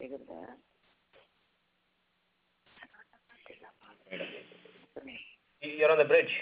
ತೆಗೆದ You're on the bridge.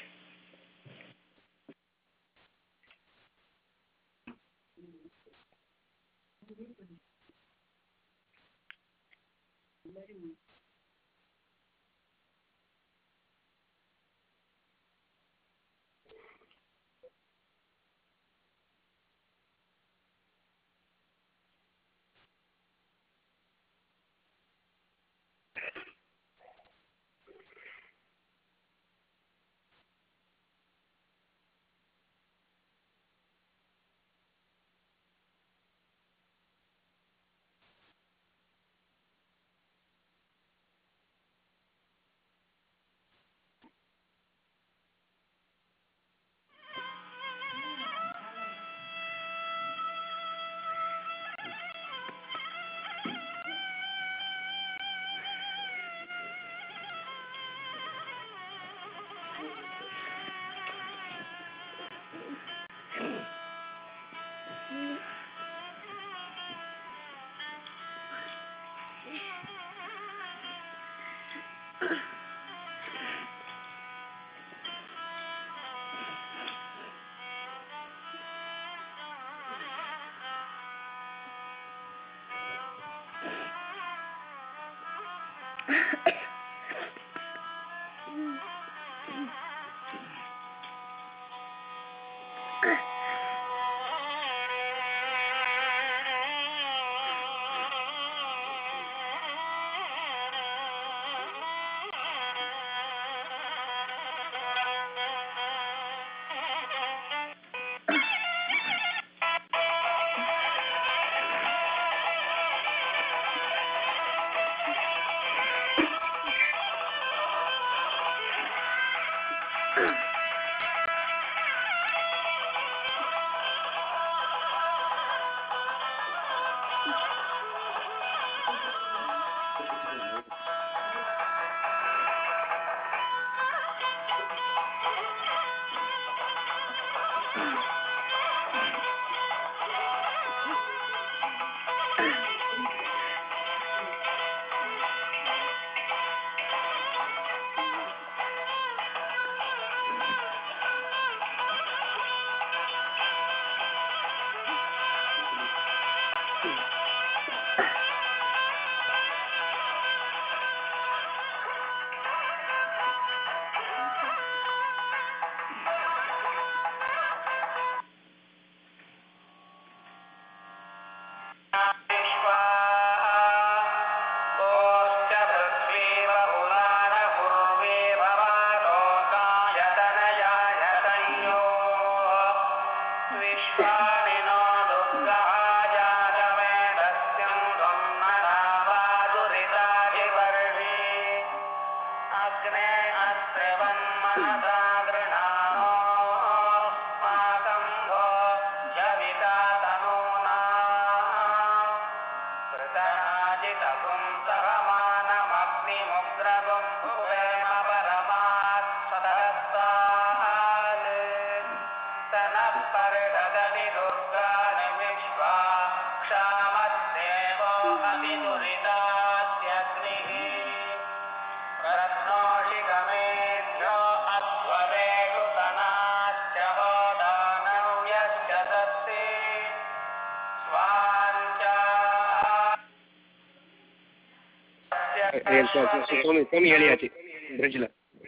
சுவாமி சுவாமி ஏழியாச்சு பிரிட்ஜில்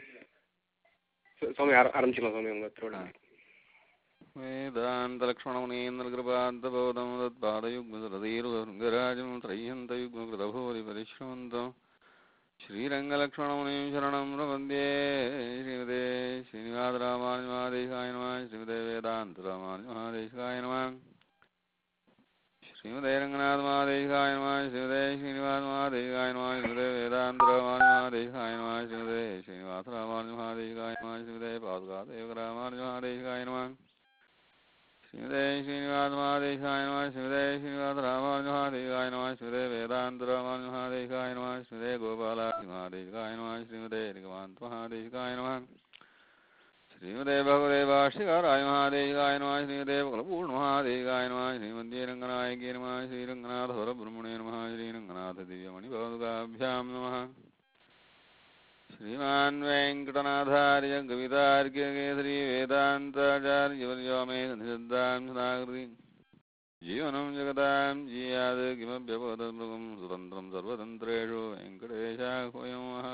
சுவாமி ஆர ஆரம்பிச்சுக்கலாம் சுவாமி உங்கள் திருவிழா वेदान्तलक्ष्मणमुनीन्द्रकृपान्तबोधं तत्पादयुग्मसरदीर्घराजं त्रय्यन्तयुग्मकृतभूरि परिश्रमन्तम् श्रीरङ्गलक्ष्मणमुनिं शरणं प्रपद्ये श्रीमते श्रीनिवासरामानुजमहादेशाय नमः श्रीमते वेदान्तरामानुजमहादेशाय नमः श्रीमते रङ्गनाथमहादेशाय नमः श्रीमते श्रीनिवासमहादेशाय नमः श्रीमते वेदान्तरामानुजमहादेशाय नमः श्रीमते श्रीनिवासरामानुजमहादेशाय नमः श्रीमते पादुकादेवरामानुजमहादेशाय नमः श्रीमते श्रीनिवासमहादेशाय नमः श्रीमते श्रीनिवासरामानुजमहादेशाय नमः श्रीमते वेदान्तरामानुजमहादेशाय नमः श्रीमते गोपालामहादेशाय नमः श्रीमते निगमान्तमहादेशाय नमः श्रीमते भगवते भाष्यकाराय महादेशिकाय नमः श्रीमते कुलपूर्णमहादेशिकाय नमः श्रीमन्ते रङ्गनायके नमः श्रीरङ्गनाथ परब्रह्मणे नमः श्रीरङ्गनाथ दिव्यमणिभवदुकाभ्यां नमः श्रीमान् वेङ्कटनाथार्य कवितार्क्यकेसरी वेदान्ताचार्यवर्यो मे सन्निधत्तां सदाकृति जीवनं जगतां जीयात् किमप्यपगतमृगं सुतन्त्रं सर्वतन्त्रेषु वेङ्कटेशाह्वयमः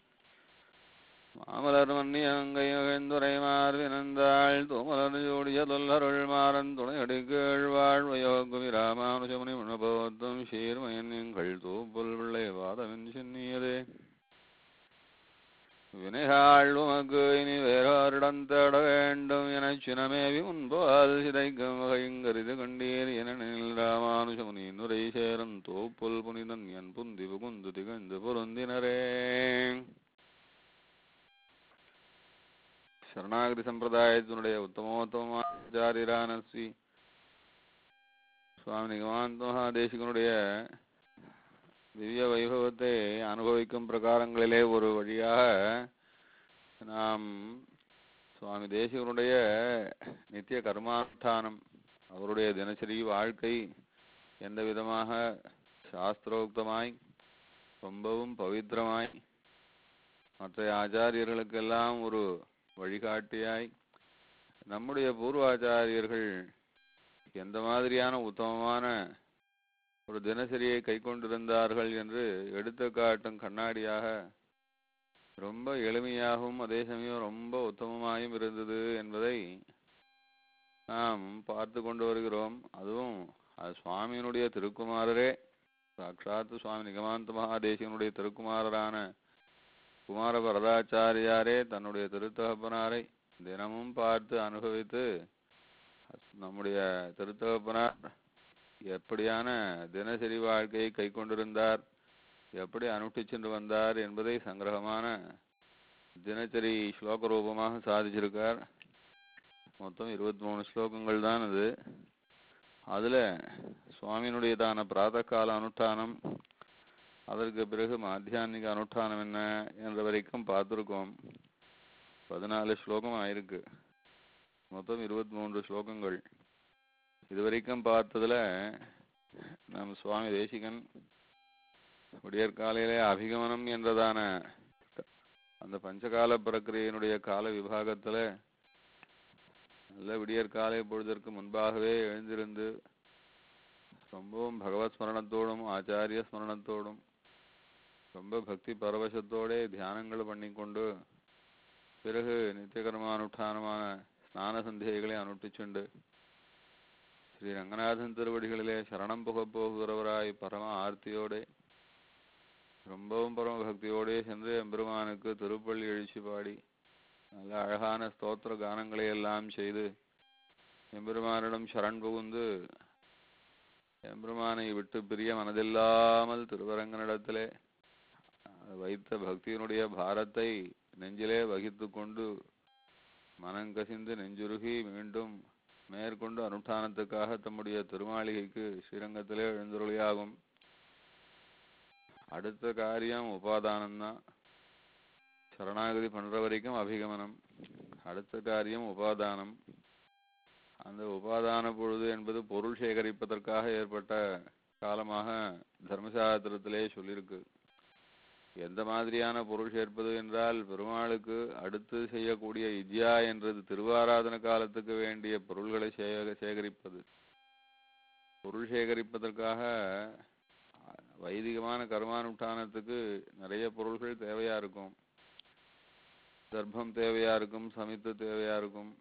மாமலர் மன்னியங்கையகந்துரை மார்பினந்தாள் தோமலர் ஜோடிய தொல்லருள் மாறன் துணையடி கேழ்வாழ்வையோ குவி ராமானுஜமுனி முனபோத்தும் சீர்மயன் எங்கள் தூப்புல் பிள்ளை வாதவன் சென்னியதே வினைகாள் உமக்கு இனி வேறோரிடம் தேட வேண்டும் எனச் சினமேவி முன்போல் சிதைக்கும் வகைங்கரிது கண்டீர் எனில் ராமானுஜமுனி நுரை சேரும் தோப்புல் புனிதன் என் புந்தி புகுந்து திகழ்ந்து பொருந்தினரே சரணாகதி சம்பிரதாயத்தினுடைய உத்தமோத்தமமான ஆச்சாரியரான ஸ்ரீ சுவாமி நிகமாந்த மகாதேசிகனுடைய திவ்ய வைபவத்தை அனுபவிக்கும் பிரகாரங்களிலே ஒரு வழியாக நாம் சுவாமி தேசிகனுடைய நித்திய கர்மானுஷ்டானம் அவருடைய தினசரி வாழ்க்கை எந்த விதமாக சாஸ்திரோக்தமாய் ரொம்பவும் பவித்திரமாய் மற்ற ஆச்சாரியர்களுக்கெல்லாம் ஒரு வழிகாட்டியாய் நம்முடைய பூர்வாச்சாரியர்கள் எந்த மாதிரியான உத்தமமான ஒரு தினசரியை கை கொண்டிருந்தார்கள் என்று எடுத்து காட்டும் கண்ணாடியாக ரொம்ப எளிமையாகவும் அதே சமயம் ரொம்ப உத்தமமாயும் இருந்தது என்பதை நாம் பார்த்து கொண்டு வருகிறோம் அதுவும் அது சுவாமியினுடைய திருக்குமாரரே சாட்சாத்து சுவாமி நிகமாந்த மகாதேசிகனுடைய திருக்குமாரரான குமார வரதாச்சாரியாரே தன்னுடைய திருத்தகப்பனாரை தினமும் பார்த்து அனுபவித்து நம்முடைய திருத்தகப்பனார் எப்படியான தினசரி வாழ்க்கையை கை கொண்டிருந்தார் எப்படி அனுஷ்டிச் சென்று வந்தார் என்பதை சங்கிரகமான தினசரி ஸ்லோக ரூபமாக சாதிச்சிருக்கார் மொத்தம் இருபத்தி மூணு ஸ்லோகங்கள் தான் அது அதுல சுவாமியினுடையதான பிராத கால அனுஷ்டானம் அதற்கு பிறகு மாத்தியானிக அனுஷ்டானம் என்ன என்ற வரைக்கும் பார்த்துருக்கோம் பதினாலு ஸ்லோகம் ஆயிருக்கு மொத்தம் இருபத்தி மூன்று ஸ்லோகங்கள் இதுவரைக்கும் பார்த்ததுல நம் சுவாமி தேசிகன் விடியற்காலையிலே அபிகமனம் என்றதான அந்த பஞ்சகால பிரக்கிரியினுடைய கால விபாகத்துல நல்ல விடியற்காலை பொழுதற்கு முன்பாகவே எழுந்திருந்து ரொம்பவும் பகவத் ஸ்மரணத்தோடும் ஆச்சாரிய ஸ்மரணத்தோடும் ரொம்ப பக்தி பரவசத்தோட தியானங்கள் பண்ணிக்கொண்டு பிறகு நித்தியகர்மானுஷ்டானமான ஸ்நான சந்திகைகளை அனுஷ்டிச்சுண்டு ஸ்ரீ ரங்கநாதன் திருவடிகளிலே சரணம் புக போகிறவராய் பரம ஆர்த்தியோட ரொம்பவும் பரம பக்தியோடே சென்று எம்பெருமானுக்கு திருப்பள்ளி எழுச்சி பாடி நல்ல அழகான ஸ்தோத்திர கானங்களை எல்லாம் செய்து எம்பெருமானிடம் சரண் புகுந்து எம்பெருமானை விட்டு பிரிய மனதில்லாமல் திருவரங்கனிடத்திலே வைத்த பக்தியினுடைய பாரத்தை நெஞ்சிலே வகித்து கொண்டு மனங்கசிந்து நெஞ்சுருகி மீண்டும் மேற்கொண்டு அனுஷ்டானத்துக்காக தம்முடைய திருமாளிகைக்கு ஸ்ரீரங்கத்திலே எழுந்துருளியாகும் அடுத்த காரியம் உபாதானம்தான் சரணாகதி பண்ற வரைக்கும் அபிகமனம் அடுத்த காரியம் உபாதானம் அந்த உபாதான பொழுது என்பது பொருள் சேகரிப்பதற்காக ஏற்பட்ட காலமாக தர்மசாஸ்திரத்திலே சொல்லியிருக்கு எந்த மாதிரியான பொருள் சேர்ப்பது என்றால் பெருமாளுக்கு அடுத்து செய்யக்கூடிய இஜ்யா என்றது திருவாராதன காலத்துக்கு வேண்டிய பொருள்களை சேக சேகரிப்பது பொருள் சேகரிப்பதற்காக வைதிகமான கர்மானுஷ்டானத்துக்கு நிறைய பொருள்கள் தேவையா இருக்கும் தர்ப்பம் தேவையா இருக்கும் சமித்து தேவையா இருக்கும்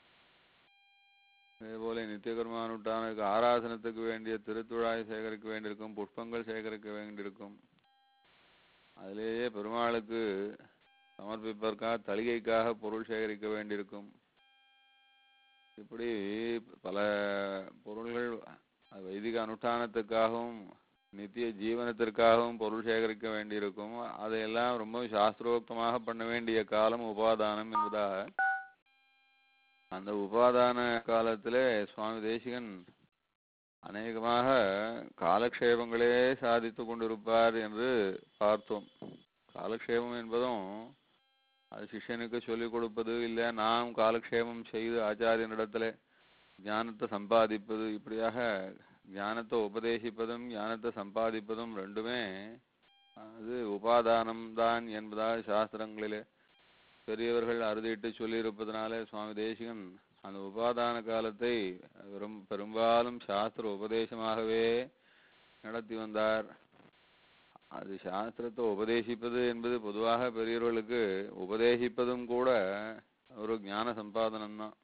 அதேபோல நித்திய கர்மானுஷ்டானுக்கு ஆராதனத்துக்கு வேண்டிய திருத்துழாய் சேகரிக்க வேண்டியிருக்கும் புஷ்பங்கள் சேகரிக்க வேண்டியிருக்கும் அதிலேயே பெருமாளுக்கு சமர்ப்பிப்பதற்காக தலிகைக்காக பொருள் சேகரிக்க வேண்டியிருக்கும் இப்படி பல பொருள்கள் வைதிக அனுஷ்டானத்துக்காகவும் நித்திய ஜீவனத்திற்காகவும் பொருள் சேகரிக்க வேண்டியிருக்கும் அதையெல்லாம் ரொம்ப சாஸ்திரோக்தமாக பண்ண வேண்டிய காலம் உபாதானம் என்பதாக அந்த உபாதான காலத்திலே சுவாமி தேசிகன் அநேகமாக காலக்ஷேபங்களே சாதித்து கொண்டிருப்பார் என்று பார்த்தோம் காலக்ஷேபம் என்பதும் அது சிஷ்யனுக்கு சொல்லிக் கொடுப்பது இல்லை நாம் காலக்ஷேபம் செய்து ஆச்சாரியனிடத்துல ஞானத்தை சம்பாதிப்பது இப்படியாக ஞானத்தை உபதேசிப்பதும் ஞானத்தை சம்பாதிப்பதும் ரெண்டுமே அது உபாதானம் தான் என்பதாக சாஸ்திரங்களிலே பெரியவர்கள் அறுதிட்டு சொல்லியிருப்பதனாலே சுவாமி தேசிகன் அந்த உபாதான காலத்தை பெரும் பெரும்பாலும் சாஸ்திர உபதேசமாகவே நடத்தி வந்தார் அது சாஸ்திரத்தை உபதேசிப்பது என்பது பொதுவாக பெரியவர்களுக்கு உபதேசிப்பதும் கூட ஒரு ஞான சம்பாதனம் தான்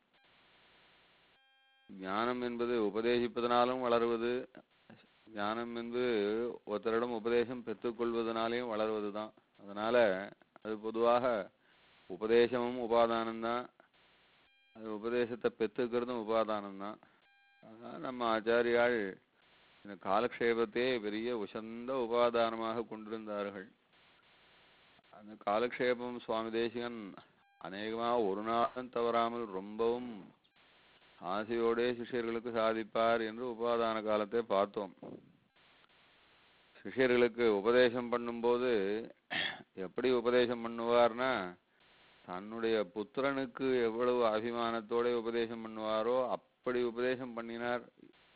ஞானம் என்பது உபதேசிப்பதனாலும் வளருவது ஞானம் என்பது ஒருத்தரிடம் உபதேசம் பெற்றுக்கொள்வதனாலேயும் வளருவது தான் அதனால அது பொதுவாக உபதேசமும் உபாதானம் தான் அது உபதேசத்தை பெற்றுக்கிறதும் உபாதானம் தான் அதனால நம்ம ஆச்சாரியால் இந்த காலக்ஷேபத்தையே பெரிய உசந்த உபாதானமாக கொண்டிருந்தார்கள் அந்த காலக்ஷேபம் சுவாமி தேசிகன் அநேகமாக ஒரு நாளும் தவறாமல் ரொம்பவும் ஆசையோடே சிஷ்யர்களுக்கு சாதிப்பார் என்று உபாதான காலத்தை பார்த்தோம் சிஷ்யர்களுக்கு உபதேசம் பண்ணும்போது எப்படி உபதேசம் பண்ணுவார்னா தன்னுடைய புத்திரனுக்கு எவ்வளவு அபிமானத்தோட உபதேசம் பண்ணுவாரோ அப்படி உபதேசம் பண்ணினார்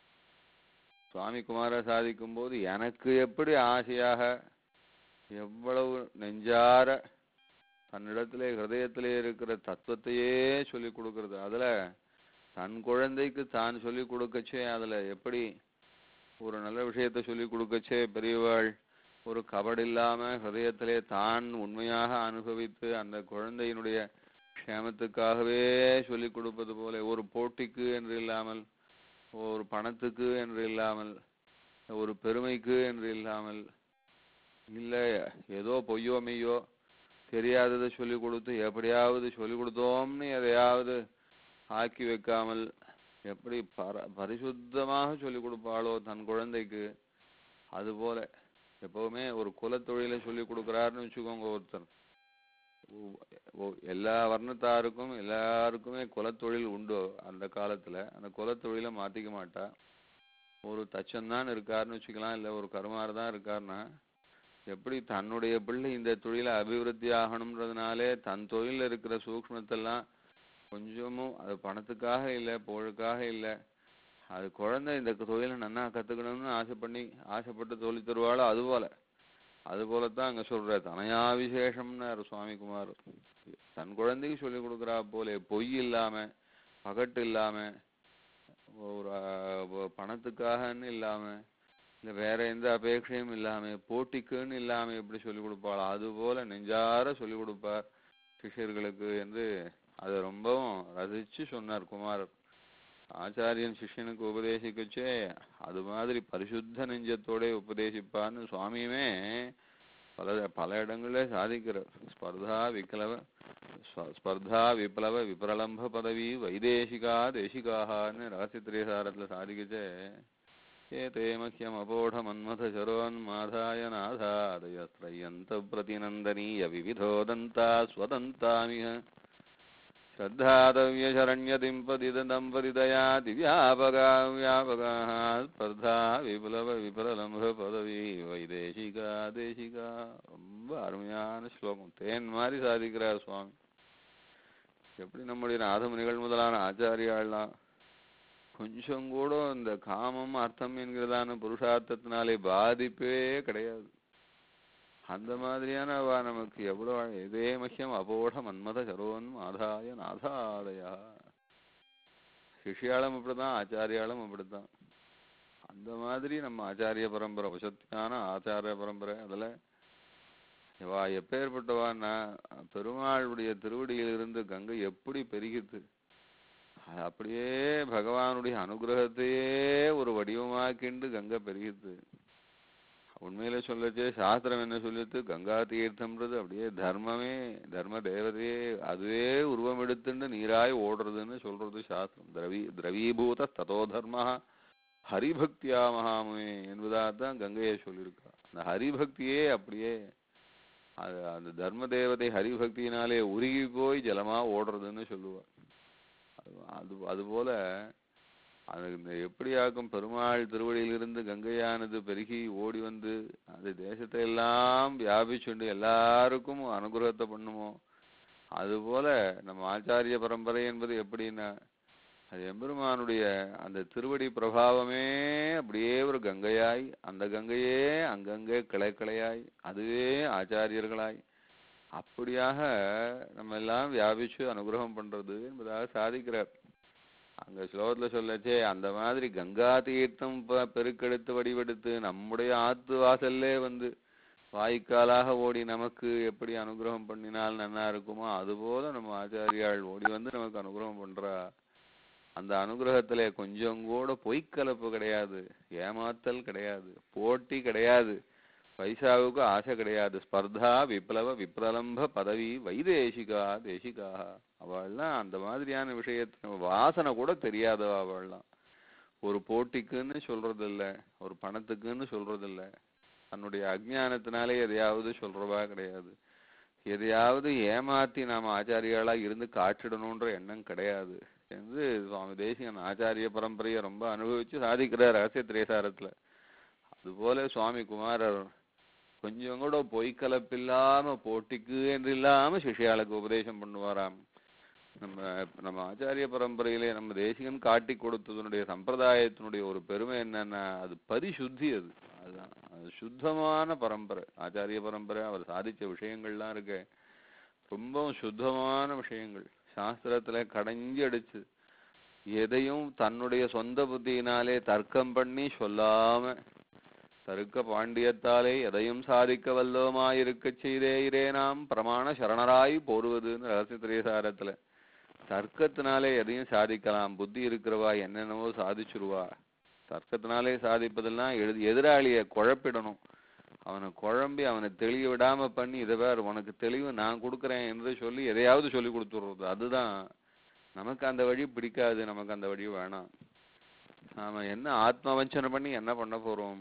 சுவாமி குமார சாதிக்கும் போது எனக்கு எப்படி ஆசையாக எவ்வளவு நெஞ்சார தன்னிடத்திலே ஹிருதயத்திலே இருக்கிற தத்துவத்தையே சொல்லி கொடுக்கறது அதுல தன் குழந்தைக்கு தான் சொல்லி கொடுக்கச்சே அதுல எப்படி ஒரு நல்ல விஷயத்தை சொல்லி கொடுக்கச்சே பெரியவாள் ஒரு கபடு இல்லாம ஹிருதயத்திலே தான் உண்மையாக அனுபவித்து அந்த குழந்தையினுடைய க்ஷேமத்துக்காகவே சொல்லி கொடுப்பது போல ஒரு போட்டிக்கு என்று இல்லாமல் ஒரு பணத்துக்கு என்று இல்லாமல் ஒரு பெருமைக்கு என்று இல்லாமல் இல்லை ஏதோ பொய்யோ மெய்யோ தெரியாததை சொல்லி கொடுத்து எப்படியாவது சொல்லி கொடுத்தோம்னு எதையாவது ஆக்கி வைக்காமல் எப்படி பர பரிசுத்தமாக சொல்லி கொடுப்பாளோ தன் குழந்தைக்கு அதுபோல எப்பவுமே ஒரு குலத்தொழிலை சொல்லி கொடுக்குறாருன்னு வச்சுக்கோங்க ஒருத்தர் ஒ- ஒ- எல்லா வர்ணத்தாருக்கும் எல்லாருக்குமே குலத்தொழில் உண்டு அந்த காலத்துல அந்த குலத்தொழிலை மாத்திக்க மாட்டா ஒரு தச்சன்தான் இருக்காருன்னு வச்சுக்கலாம் இல்ல ஒரு கருமார் தான் இருக்காருன்னா எப்படி தன்னுடைய பிள்ளை இந்த தொழிலை அபிவிருத்தி ஆகணும்ன்றதுனாலே தன் தொழில இருக்கிற சூக்ஷ்மத்தெல்லாம் கொஞ்சமும் அது பணத்துக்காக இல்லை புகழுக்காக இல்லை அது குழந்தை இந்த தொழிலை நன்னா கத்துக்கணும்னு ஆசை பண்ணி ஆசைப்பட்டு தொழில் தருவாளோ அது போல அது போலத்தான் அங்க சொல்ற தனயா விசேஷம்னாரு சுவாமி குமார் தன் குழந்தைக்கு சொல்லி கொடுக்குறா போல பொய் இல்லாம பகட்டு இல்லாம ஒரு அஹ், பணத்துக்காகன்னு இல்லாம இல்ல வேற எந்த அபேட்சையும் இல்லாம போட்டிக்குன்னு இல்லாம எப்படி சொல்லி கொடுப்பாளோ அது போல நெஞ்சார சொல்லி கொடுப்பார் சிஷ்யர்களுக்கு என்று அதை ரொம்பவும் ரசிச்சு சொன்னார் குமாரர் ஆச்சாரியன் சிஷ்யனுக்கு உபதேசிக்கச்சே அது மாதிரி பரிசுத்த நெஞ்சத்தோட உபதேசிப்பார்னு சுவாமியுமே பல பல இடங்களே சாதிக்கிறார் ஸ்பர்தா விக்லவ ஸ்வ- ஸ்பர்தா விப்ளவ விப்ரலம்ப பதவி வைதேசிகா தேசிகான்னு ரகசியத்திரேசாரத்துல சாதிக்கச்சே ஏதே மஹ்யம் அபோಢ மன்மத சரோன்மாதாய நாதாதயஸ்ரயந்த பிரதிநந்தனீய விவிதோதந்தா ஸ்வதந்தாமிக श्रद्धातव्यशरण्यतिम्पदिदम्पतिदया दिव्यापगा व्यापगाः स्पर्धा விபுலவ விபரலம்ப பதவி வைதேசிகா தேசிகா ரொம்ப அருமையான ஸ்லோகம் தேன் மாதிரி சாதிக்கிறார் சுவாமி எப்படி நம்முடைய நாதமுனிகள் முதலான ஆச்சாரியாள்லாம் கொஞ்சம் கூட இந்த காமம் அர்த்தம் என்கிறதான புருஷார்த்தத்தினாலே பாதிப்பே கிடையாது அந்த மாதிரியான அவ நமக்கு எவ்வளவு இதே மஹ்யம் அபோட மன்மத சரோன் ஆதாய நாதாதயா சிஷ்யாலும் அப்படிதான் ஆச்சாரியாலும் அப்படித்தான் அந்த மாதிரி நம்ம ஆச்சாரிய பரம்பரை வசத்தியான ஆச்சாரிய பரம்பரை அதுல இவா எப்பேற்பட்டவான்னா பெருமாளுடைய திருவடியிலிருந்து கங்கை எப்படி பெருகித்து அது அப்படியே பகவானுடைய அனுகிரகத்தையே ஒரு வடிவமாக்கிண்டு கங்கை பெருகித்து உண்மையில சொல்லச்சே சாஸ்திரம் என்ன சொல்லிட்டு கங்கா தீர்த்தம்ன்றது அப்படியே தர்மமே தர்ம தேவதையே அதுவே உருவம் எடுத்துண்டு நீராய் ஓடுறதுன்னு சொல்றது சாஸ்திரம் திரவி திரவீபூத ததோ தர்ம ஹரிபக்தியா மகாமுமே என்பதாகத்தான் கங்கையை சொல்லியிருக்கா அந்த ஹரிபக்தியே அப்படியே அது அந்த தர்ம தேவதை ஹரிபக்தியினாலே உருகி போய் ஜலமா ஓடுறதுன்னு சொல்லுவா அது அது அதுபோல அது இந்த எப்படியாக்கும் பெருமாள் திருவடியிலிருந்து கங்கையானது பெருகி ஓடி வந்து அந்த தேசத்தை எல்லாம் வியாபிச்சுண்டு எல்லாருக்கும் அனுகிரகத்தை பண்ணுமோ அதுபோல நம்ம ஆச்சாரிய பரம்பரை என்பது எப்படின்னா அது எம்பெருமானுடைய அந்த திருவடி பிரபாவமே அப்படியே ஒரு கங்கையாய் அந்த கங்கையே அங்கங்கே கிளை கிளையாய் அதுவே ஆச்சாரியர்களாய் அப்படியாக நம்ம எல்லாம் வியாபிச்சு அனுகிரகம் பண்றது என்பதாக சாதிக்கிறார் அங்க ஸ்லோகத்துல சொல்லச்சே அந்த மாதிரி கங்கா தீர்த்தம் ப- பெருக்கெடுத்து வடிவெடுத்து நம்முடைய ஆத்து வாசல்லே வந்து வாய்க்காலாக ஓடி நமக்கு எப்படி அனுகிரகம் பண்ணினால் நன்னா இருக்குமோ அதுபோல நம்ம ஆச்சாரியாள் ஓடி வந்து நமக்கு அனுகிரகம் பண்றா அந்த அனுகிரகத்துல கொஞ்சம் கூட பொய்க்கலப்பு கிடையாது ஏமாத்தல் கிடையாது போட்டி கிடையாது பைசாவுக்கு ஆசை கிடையாது ஸ்பர்தா விப்ளவ விப்ரலம்ப பதவி வைதேசிகா தேசிகா அவள்லாம் அந்த மாதிரியான விஷயத்துல வாசனை கூட தெரியாதவ அவள்லாம் ஒரு போட்டிக்குன்னு சொல்றதில்ல ஒரு பணத்துக்குன்னு சொல்றதில்ல தன்னுடைய அஜ்ஞானத்தினாலே எதையாவது சொல்றவா கிடையாது எதையாவது ஏமாத்தி நாம ஆச்சாரியாளா இருந்து காட்டிடணுன்ற எண்ணம் கிடையாது என்று சுவாமி தேசிகன் ஆச்சாரிய பரம்பரையை ரொம்ப அனுபவிச்சு சாதிக்கிறார் ரகசிய திரேசாரத்துல அதுபோல சுவாமி குமாரர் கொஞ்சம் கூட பொய்க்கலப்பில்லாம போட்டிக்கு என்று இல்லாம சிஷ்யாளுக்கு உபதேசம் பண்ணுவாராம் நம்ம நம்ம ஆச்சாரிய பரம்பரையிலே நம்ம தேசிகன் காட்டி கொடுத்ததனுடைய சம்பிரதாயத்தினுடைய ஒரு பெருமை என்னன்னா அது பரிசுத்தி அது அதுதான் அது சுத்தமான பரம்பரை ஆச்சாரிய பரம்பரை அவர் சாதிச்ச விஷயங்கள்லாம் இருக்கு ரொம்பவும் சுத்தமான விஷயங்கள் சாஸ்திரத்துல கடைஞ்சி அடிச்சு எதையும் தன்னுடைய சொந்த புத்தியினாலே தர்க்கம் பண்ணி சொல்லாம தருக்க பாண்டியத்தாலே எதையும் சாதிக்க வல்லோமாயிருக்கச் செய்தே இரே நாம் பிரமாண சரணராய் போடுவதுன்னு ரகசிய திரேசாரத்துல தர்க்கத்தினாலே எதையும் சாதிக்கலாம் புத்தி இருக்கிறவா என்னென்னவோ சாதிச்சிருவா தர்க்கத்தினாலே சாதிப்பதெல்லாம் எழுதி எதிராளியை குழப்பிடணும் அவனை குழம்பி அவனை தெளிய விடாம பண்ணி இதை வேற உனக்கு தெளிவு நான் கொடுக்குறேன் என்று சொல்லி எதையாவது சொல்லி கொடுத்துடுறது அதுதான் நமக்கு அந்த வழி பிடிக்காது நமக்கு அந்த வழி வேணாம் நாம என்ன ஆத்ம வஞ்சனை பண்ணி என்ன பண்ண போறோம்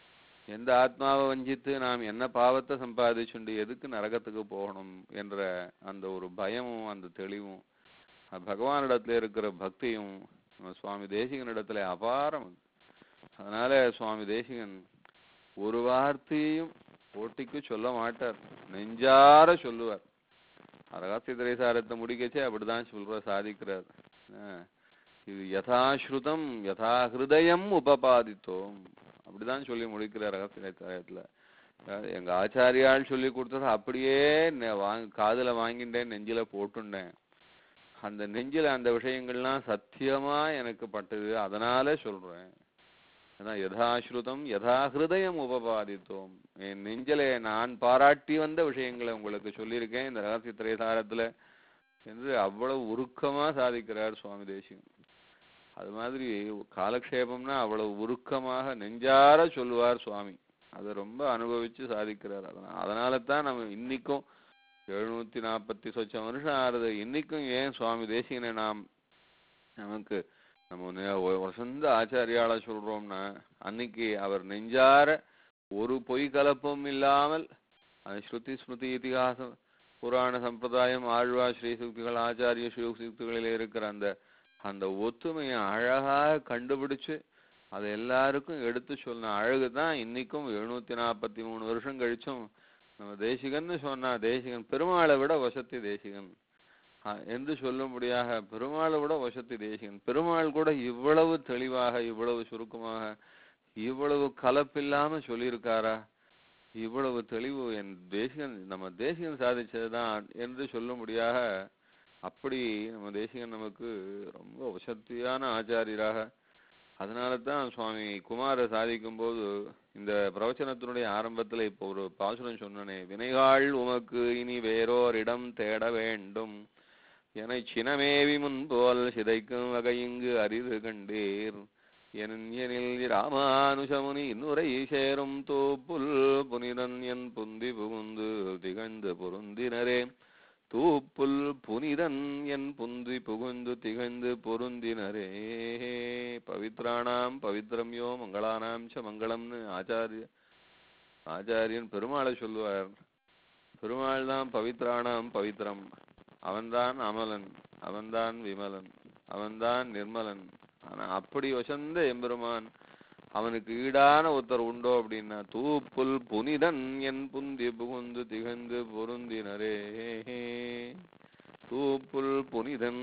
எந்த ஆத்மாவை வஞ்சித்து நாம் என்ன பாவத்தை சம்பாதிச்சுண்டு எதுக்கு நரகத்துக்கு போகணும் என்ற அந்த ஒரு பயமும் அந்த தெளிவும் அஹ் பகவானிடத்துல இருக்கிற பக்தியும் நம்ம சுவாமி தேசிகனிடத்துல அபாரம் அது. அதனால சுவாமி தேசிகன் ஒரு வார்த்தையும் போட்டிக்கு சொல்ல மாட்டார் நெஞ்சார சொல்லுவார் அரகாசிய திரைசாரத்தை முடிக்கச்சே அப்படிதான் சொல்ற சாதிக்கிறார் அஹ் இது யதாஸ்ருதம் யதா ஹிருதயம் உபபாதித்தோம் அப்படிதான் சொல்லி முடிக்கிறார் ரகசிய திரைசாரத்துல அதாவது எங்க ஆச்சாரியால் சொல்லி கொடுத்ததை அப்படியே நெ- வாங்க காதுல வாங்கிட்டேன் நெஞ்சில போட்டுண்டேன் அந்த நெஞ்சில அந்த விஷயங்கள்லாம் சத்தியமா எனக்கு பட்டது அதனால சொல்றேன் அதான் யதாஸ்ருதம் யதா ஹிருதயம் உபபாதித்தோம் என் நெஞ்சிலே நான் பாராட்டி வந்த விஷயங்களை உங்களுக்கு சொல்லியிருக்கேன் இந்த ரகசிய திரைசாரத்துல என்று அவ்வளவு உருக்கமா சாதிக்கிறார் சுவாமி தேசிகன் அது மாதிரி காலக்ஷேபம்னா அவ்வளவு உருக்கமாக நெஞ்சார சொல்லுவார் சுவாமி அதை ரொம்ப அனுபவிச்சு சாதிக்கிறார் அதனால அதனால தான் நம்ம இன்னைக்கும் எழுநூத்தி நாற்பத்தி சொச்சம் வருஷம் ஆறுது இன்னைக்கும் ஏன் சுவாமி தேசிகனை நாம் நமக்கு நம்ம நே- ஒ- வசந்த ஆச்சாரியால சொல்றோம்னா அன்னைக்கு அவர் நெஞ்சார ஒரு பொய் கலப்பும் இல்லாமல் அந்த ஸ்ருதி ஸ்மிருதி இதிகாசம் புராண சம்பிரதாயம் ஆழ்வா ஸ்ரீசுக்திகள் ஆச்சாரிய ஸ்ரீசுக்திகளில் இருக்கிற அந்த அந்த ஒத்துமையை அழகாக கண்டுபிடிச்சு அதை எல்லாருக்கும் எடுத்து சொன்ன அழகு தான் இன்னைக்கும் எழுநூத்தி நாற்பத்தி மூணு வருஷம் கழிச்சும் நம்ம தேசிகன்னு சொன்னா தேசிகன் பெருமாளை விட வசத்தி தேசிகன் ஆஹ் என்று சொல்லும்படியாக பெருமாளை விட வசத்தி தேசிகன் பெருமாள் கூட இவ்வளவு தெளிவாக இவ்வளவு சுருக்கமாக இவ்வளவு கலப்பில்லாம சொல்லியிருக்காரா இவ்வளவு தெளிவு என் தேசிகன் நம்ம தேசிகன் சாதிச்சதுதான் என்று சொல்லும்படியாக அப்படி நம்ம தேசிகன் நமக்கு ரொம்ப வசத்தியான ஆச்சாரியராக அதனால தான் சுவாமி குமார சாதிக்கும் போது இந்த பிரவச்சனத்தினுடைய ஆரம்பத்துல இப்போ ஒரு பாசுரம் சொன்னனே வினைகாள் உமக்கு இனி வேறோர் இடம் தேட வேண்டும் என சினமேவி முன்போல் சிதைக்கும் வகையிங்கு அரிது கண்டீர் எனில் ராமானுஷமுனி இன்னுரை சேரும் தோப்புல் புனிதன் என் புந்தி புகுந்து திகழ்ந்து பொருந்தினரே தூப்புல் புனிதன் என் புந்தி புகுந்து திகழ்ந்து பொருந்தினரே பவித்ராணாம் பவித்ரம்யோ மங்களானாம் ச மங்களம்னு ஆச்சாரிய ஆச்சாரியன் பெருமாளை சொல்லுவார் பெருமாள் தான் பவித்ராணாம் பவித்ரம் அவன்தான் அமலன் அவன்தான் விமலன் அவன்தான் நிர்மலன் ஆனா அப்படி வசந்த எம்பெருமான் அவனுக்கு ஈடான ஒருத்தர் உண்டோ அப்படின்னா தூப்புல் புனிதன் என் புந்தி புகுந்து திகழ்ந்து பொருந்தினரே தூப்புல் புனிதன்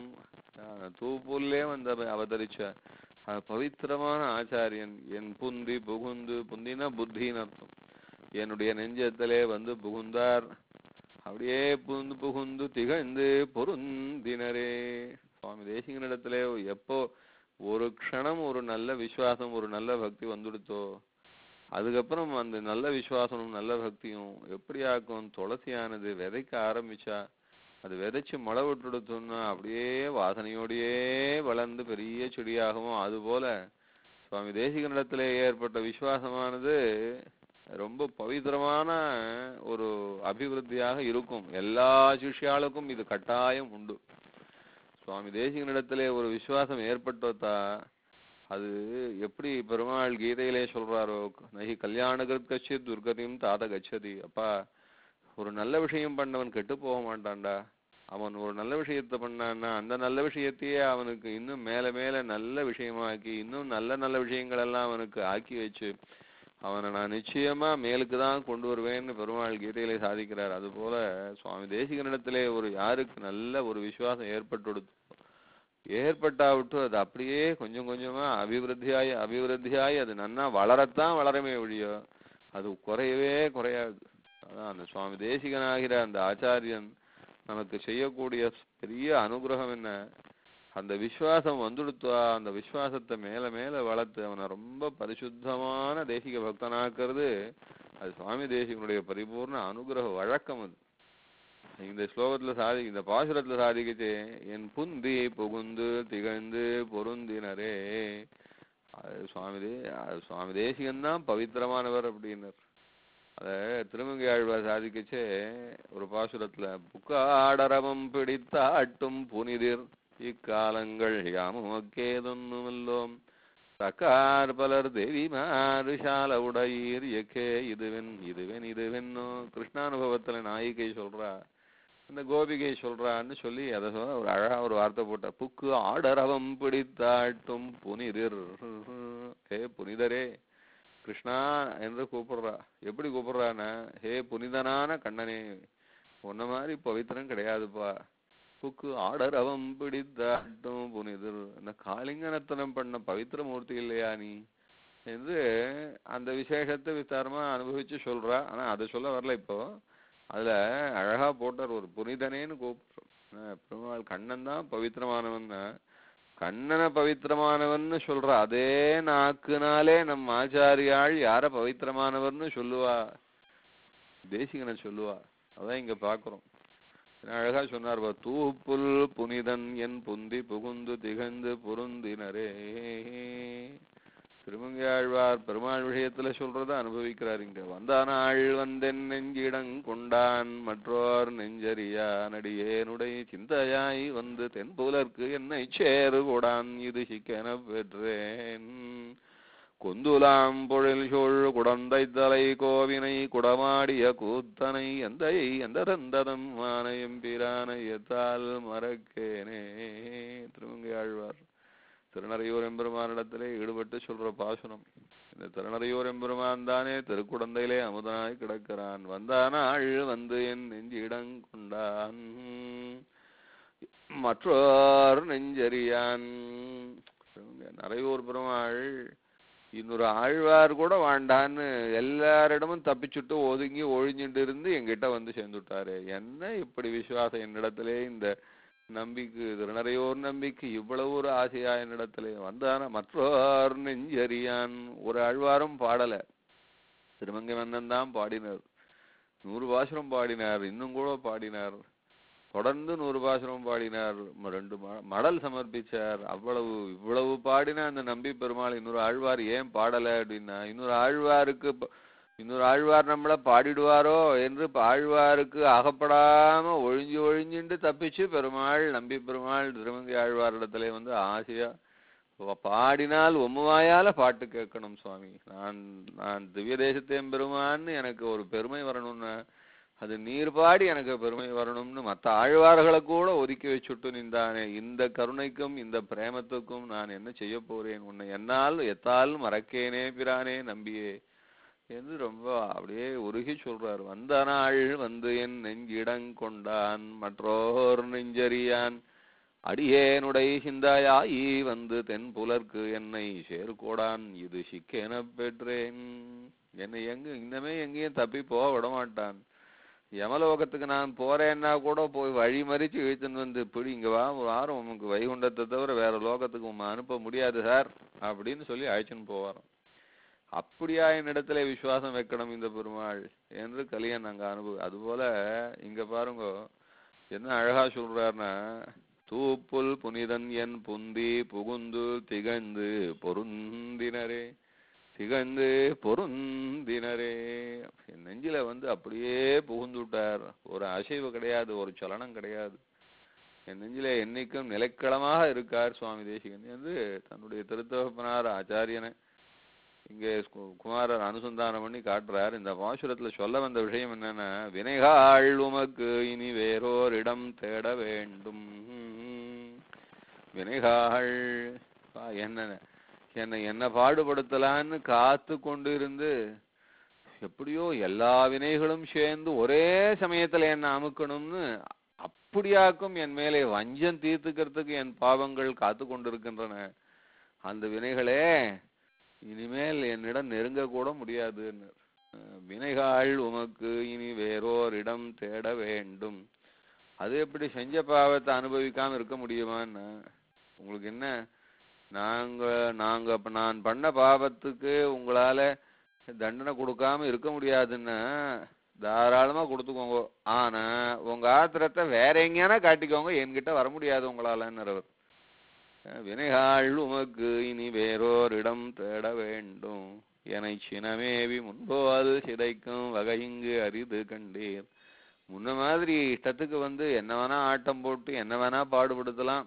ஆஹ் தூப்புல்லே வந்து அவ- அவதரிச்ச அஹ் பவித்திரமான ஆச்சாரியன் என் புந்தி புகுந்து புந்தினா புத்தின்னு அர்த்தம் என்னுடைய நெஞ்சத்திலே வந்து புகுந்தார் அப்படியே புகுந்து புகுந்து திகழ்ந்து பொருந்தினரே சுவாமி தேசிகனிடத்திலே எப்போ ஒரு க்ஷணம் ஒரு நல்ல விசுவாசம் ஒரு நல்ல பக்தி வந்துடுத்தோ அதுக்கப்புறம் அந்த நல்ல விசுவாசமும் நல்ல பக்தியும் எப்படி ஆக்கும் துளசியானது விதைக்க ஆரம்பிச்சா அது விதைச்சு மழை விட்டுடுத்தோம்னா அப்படியே வாசனையோடையே வளர்ந்து பெரிய செடியாகவும் அதுபோல சுவாமி தேசிகனிடத்திலே ஏற்பட்ட விசுவாசமானது ரொம்ப பவித்திரமான ஒரு அபிவிருத்தியாக இருக்கும் எல்லா சிஷ்யாளுக்கும் இது கட்டாயம் உண்டு சுவாமி தேசிகனிடத்திலே ஒரு விசுவாசம் ஏற்பட்டதா அது எப்படி பெருமாள் கீதையிலே சொல்றாரோ நகி கல்யாணகத் கச்சித் துர்கதியும் தாத கச்சதி அப்பா ஒரு நல்ல விஷயம் பண்ணவன் கெட்டு போக மாட்டான்டா அவன் ஒரு நல்ல விஷயத்தை பண்ணான்னா அந்த நல்ல விஷயத்தையே அவனுக்கு இன்னும் மேல மேல நல்ல விஷயமாக்கி இன்னும் நல்ல நல்ல விஷயங்கள் எல்லாம் அவனுக்கு ஆக்கி வச்சு அவனை நான் நிச்சயமா மேலுக்கு தான் கொண்டு வருவேன்னு பெருமாள் கீதையிலே சாதிக்கிறார் அதுபோல சுவாமி தேசிகனிடத்திலே ஒரு யாருக்கு நல்ல ஒரு விசுவாசம் ஏற்பட்டுடுதோ ஏற்பட்டாவிட்டு அது அப்படியே கொஞ்சம் கொஞ்சமா அபிவிருத்தியாய் அபிவிருத்தியாய் அது நன்னா வளரத்தான் வளரமே ஒழிய அது குறையவே குறையாது அதான் அந்த சுவாமி தேசிகனாகிற அந்த ஆச்சாரியன் நமக்கு செய்யக்கூடிய பெரிய அனுகிரகம் என்ன அந்த விசுவாசம் வந்துடுத்தா அந்த விசுவாசத்தை மேல மேல வளர்த்து அவனை ரொம்ப பரிசுத்தமான தேசிக பக்தனாக்குறது அது சுவாமி தேசிகனுடைய பரிபூர்ண அனுகிரக வழக்கம் அது இந்த ஸ்லோகத்துல சாதி இந்த பாசுரத்துல சாதிக்கச்சே என் புந்தி புகுந்து திகழ்ந்து பொருந்தினரே அது சுவாமி தே அது சுவாமி தேசிகன் தான் பவித்திரமானவர் அப்படின்னார் அத திருமங்கை ஆழ்வார் சாதிக்கச்சே ஒரு பாசுரத்துல புக்காடரவம் பிடித்தாட்டும் புனிதிர் இக்காலங்கள் யாமும் அக்கேதொன்னுமல்லோம் தக்கார் பலர் தேவிமாறு சால உடையீர் எக்கே இதுவென் இதுவென் இதுவென்னோ கிருஷ்ணானுபவத்துல நாயிகை சொல்றா இந்த கோபிகை சொல்றான்னு சொல்லி அதை சொல்ல ஒரு அழகா ஒரு வார்த்தை போட்டா புக்கு ஆடரவம் பிடித்தாட்டும் புனிதிர் ஹே புனிதரே கிருஷ்ணா என்று கூப்பிடுறா எப்படி கூப்பிடுறான்னா ஹே புனிதனான கண்ணனே உன்ன மாதிரி பவித்திரம் கிடையாதுப்பா புக்கு ஆடரவம் பிடித்தாட்டும் புனிதர் இந்த காளிங்கனத்தனம் பண்ண பவித்திர மூர்த்தி இல்லையா நீ என்று அந்த விசேஷத்தை விஸ்தாரமா அனுபவிச்சு சொல்றா ஆனா அதை சொல்ல வரல இப்போ அதுல அழகா போட்டார் ஒரு புனிதனேன்னு கூப்பிடுறோம் பெருமாள் கண்ணன் தான் பவித்திரமானவன் கண்ணனை பவித்திரமானவன்னு சொல்ற அதே நாக்குனாலே நம் ஆச்சாரியாள் யார பவித்திரமானவர்னு சொல்லுவா தேசிகனை சொல்லுவா அதான் இங்க பாக்குறோம் அழகா சொன்னார் பா, தூப்புல் புனிதன் என் புந்தி புகுந்து திகழ்ந்து பொருந்தினரே திருமங்கையாழ்வார் பெருமாள் விஷயத்துல சொல்றத அனுபவிக்கிறார் இங்க வந்தானாள் வந்தென் நெஞ்சிடங் கொண்டான் மற்றோர் நெஞ்சறியா நடியேனுடைய சிந்தையாய் வந்து தென்புலர்க்கு என்னை சேரு கொடான் இது சிக்கென பெற்றேன் கொந்துலாம் பொழில் சோழ் குடந்தை தலை கோவினை குடமாடிய கூத்தனை எந்தை எந்த தந்ததம் மானையும் பிரானை எத்தால் மறக்கேனே திருமங்கை ஆழ்வார் திருநறையூர் எம்பெருமானிடத்திலே ஈடுபட்டு சொல்ற பாசுரம் இந்த திருநறையூர் எம்பெருமான் தானே திருக்குடந்தையிலே அமுதனாய் கிடக்கிறான் வந்தானாள் வந்து என் நெஞ்சிடங் கொண்டான் மற்றோர் நெஞ்சறியான் நறையூர் பெருமாள் இன்னொரு ஆழ்வார் கூட வாண்டான்னு எல்லாரிடமும் தப்பிச்சுட்டு ஒதுங்கி ஒழிஞ்சுட்டு இருந்து எங்கிட்ட வந்து சேர்ந்துட்டாரு என்ன இப்படி விசுவாசம் என்னிடத்திலே இந்த நம்பிக்கை திருநறையோர் நம்பிக்கை இவ்வளவு ஒரு ஆசையா என்னிடத்திலே வந்தான மற்றோர் நெஞ்சறியான் ஒரு ஆழ்வாரும் பாடல திருமங்கை மன்னன் தான் பாடினார் நூறு பாசுரம் பாடினார் இன்னும் கூட பாடினார் தொடர்ந்து நூறு பாசுரம் பாடினார் ம- ரெண்டு ம- மடல் சமர்ப்பிச்சார் அவ்வளவு இவ்வளவு பாடின அந்த நம்பி பெருமாள் இன்னொரு ஆழ்வார் ஏன் பாடல அப்படின்னா இன்னொரு ஆழ்வாருக்கு ப- இன்னொரு ஆழ்வார் நம்மள பாடிடுவாரோ என்று இப்ப ஆழ்வாருக்கு அகப்படாம ஒழிஞ்சு ஒழிஞ்சுண்டு தப்பிச்சு பெருமாள் நம்பி பெருமாள் திருமங்கை ஆழ்வாரிடத்திலே வந்து ஆசையா "பா- பாடினால் உம்முவாயால பாட்டு கேட்கணும் சுவாமி நான் நான் திவ்ய தேசத்தேன் பெருமான்னு எனக்கு ஒரு பெருமை வரணும்னு அது நீர் பாடி எனக்கு பெருமை வரணும்னு மத்த ஆழ்வார்களை கூட ஒதுக்கி வச்சுட்டு நின்றானே இந்த கருணைக்கும் இந்த பிரேமத்துக்கும் நான் என்ன செய்ய போறேன் உன்னை என்னால் எத்தால் மறக்கேனே பிரானே நம்பியே என்று ரொம்ப அப்படியே உருகி சொல்றார் வந்த நாள் வந்து என் நெஞ்சிடங் கொண்டான் மற்றோர் நெஞ்சறியான் அடியேனுடை சிந்தாயாயி வந்து தென் புலர்க்கு என்னை சேர்கோடான் இது சிக்கெனப் பெற்றேன் என்னை எங்க இன்னமே எங்கேயும் தப்பி போக விட மாட்டான் யமலோகத்துக்கு நான் போறேன்னா கூட போய் வழி மறிச்சு இழுத்துன்னு வந்து இப்படி இங்க வா வாரம் உமக்கு வைகுண்டத்தை தவிர வேற லோகத்துக்கு உம்மை அனுப்ப முடியாது சார் அப்படின்னு சொல்லி அழைச்சுன்னு போவாராம் அப்படியா என்னிடத்துல விசுவாசம் வைக்கணும் இந்த பெருமாள் என்று கலியன் அங்க அனுபவ அதுபோல இங்க பாருங்க என்ன அழகா சொல்றாருன்னா தூப்புல் புனிதன் என் புந்தி புகுந்து திகழ்ந்து பொருந்தினரே திகழ்ந்து பொருந்தினரே என் நெஞ்சில வந்து அப்படியே புகுந்து விட்டார் ஒரு அசைவு கிடையாது ஒரு சலனம் கிடையாது என் நெஞ்சில என்னைக்கும் நிலைக்களமாக இருக்கார் சுவாமி தேசிகன் என்று தன்னுடைய திருத்தகப்பனார் ஆச்சாரியனை இங்கே கு- குமாரர் அனுசந்தானம் பண்ணி காட்டுறார் இந்த பாசுரத்துல சொல்ல வந்த விஷயம் என்னன்னா வினைகாள் உமக்கு இனி வேறோர் இடம் தேட வேண்டும் வினைகாள் பா, என்ன என்னை என்ன பாடுபடுத்தலான்னு காத்து கொண்டு இருந்து எப்படியோ எல்லா வினைகளும் சேர்ந்து ஒரே சமயத்துல என்ன அமுக்கணும்னு அப்படியாக்கும் என் மேலே வஞ்சம் தீர்த்துக்கிறதுக்கு என் பாவங்கள் காத்து கொண்டிருக்கின்றன அந்த வினைகளே இனிமேல் என்னிடம் நெருங்க கூட முடியாதுன்னு அஹ் வினைகாள் உமக்கு இனி வேறோர் இடம் தேட வேண்டும் அது எப்படி செஞ்ச பாவத்தை அனுபவிக்காம இருக்க முடியுமான்னு உங்களுக்கு என்ன நாங்க நாங்க அப்ப நான் பண்ண பாவத்துக்கு உங்களால தண்டனை கொடுக்காம இருக்க முடியாதுன்னா தாராளமா கொடுத்துக்கோங்க ஆனா உங்க ஆத்திரத்தை வேற எங்கேயானா காட்டிக்கோங்க என்கிட்ட வர முடியாது உங்களாலன்னுறவர் வினைகாள் உமக்கு இனி வேறோர் இடம் தேட வேண்டும் எனை சினமேவி முன்போது சிதைக்கும் வகையிங்கு அரிது கண்டீர் முன்ன மாதிரி இஷ்டத்துக்கு வந்து என்ன வேணா ஆட்டம் போட்டு என்ன வேணா பாடுபடுத்தலாம்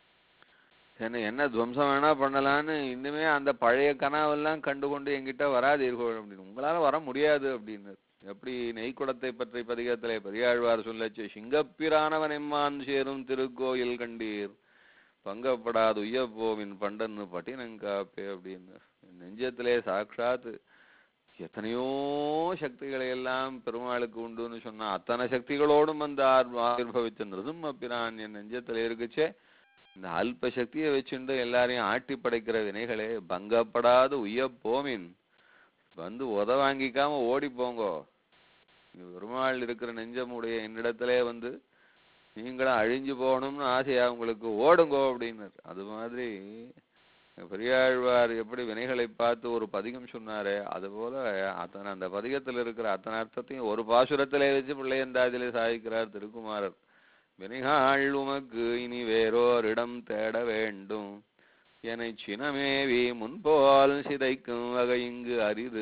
என்ன என்ன துவம்சம் வேணா பண்ணலான்னு இன்னுமே அந்த பழைய கனாவெல்லாம் கண்டு கொண்டு என்கிட்ட வராதீர்கள் அப்படின்னு உங்களால வர முடியாது அப்படின்னு எப்படி நெய்க்குடத்தை பற்றி பதிகத்திலே பெரியாழ்வார் சொல்லச்சு சிங்கப்பிரானவன் எம்மான் சேரும் திருக்கோயில் கண்டீர் பங்கப்படாது உய்யப்போவின் பண்டன்னு பட்டினங்காப்பே அப்படின்னு நெஞ்சத்திலே சாட்சாத்து எத்தனையோ சக்திகளை எல்லாம் பெருமாளுக்கு உண்டுன்னு சொன்னா அத்தனை சக்திகளோடும் வந்து ஆர்- ஆவிர்பவிச்ச நிருதும் அப்பிரான் என் நெஞ்சத்துல இருக்குச்சே இந்த அல்ப சக்தியை வச்சுண்டு எல்லாரையும் ஆட்டி படைக்கிற வினைகளே பங்கப்படாது உய்யப்போமின் வந்து உத வாங்கிக்காம ஓடி போங்கோ இங்க பெருமாள் இருக்கிற நெஞ்சமுடைய என்னிடத்திலே வந்து நீங்களும் அழிஞ்சு போகணும்னு ஆசையா உங்களுக்கு ஓடுங்கோ அப்படின்னு அது மாதிரி பெரியாழ்வார் எப்படி வினைகளை பார்த்து ஒரு பதிகம் சொன்னாரே அது போல அத்தனை அந்த பதிகத்தில் இருக்கிற அத்தனை அர்த்தத்தையும் ஒரு பாசுரத்திலே வச்சு பிள்ளையந்தாதிலே சாதிக்கிறார் திருக்குமாரர் வினைகாள் உமக்கு இனி வேறோர் இடம் தேட வேண்டும் எனை சினமேவி முன்போல் சிதைக்கும் வகை இங்கு அரிது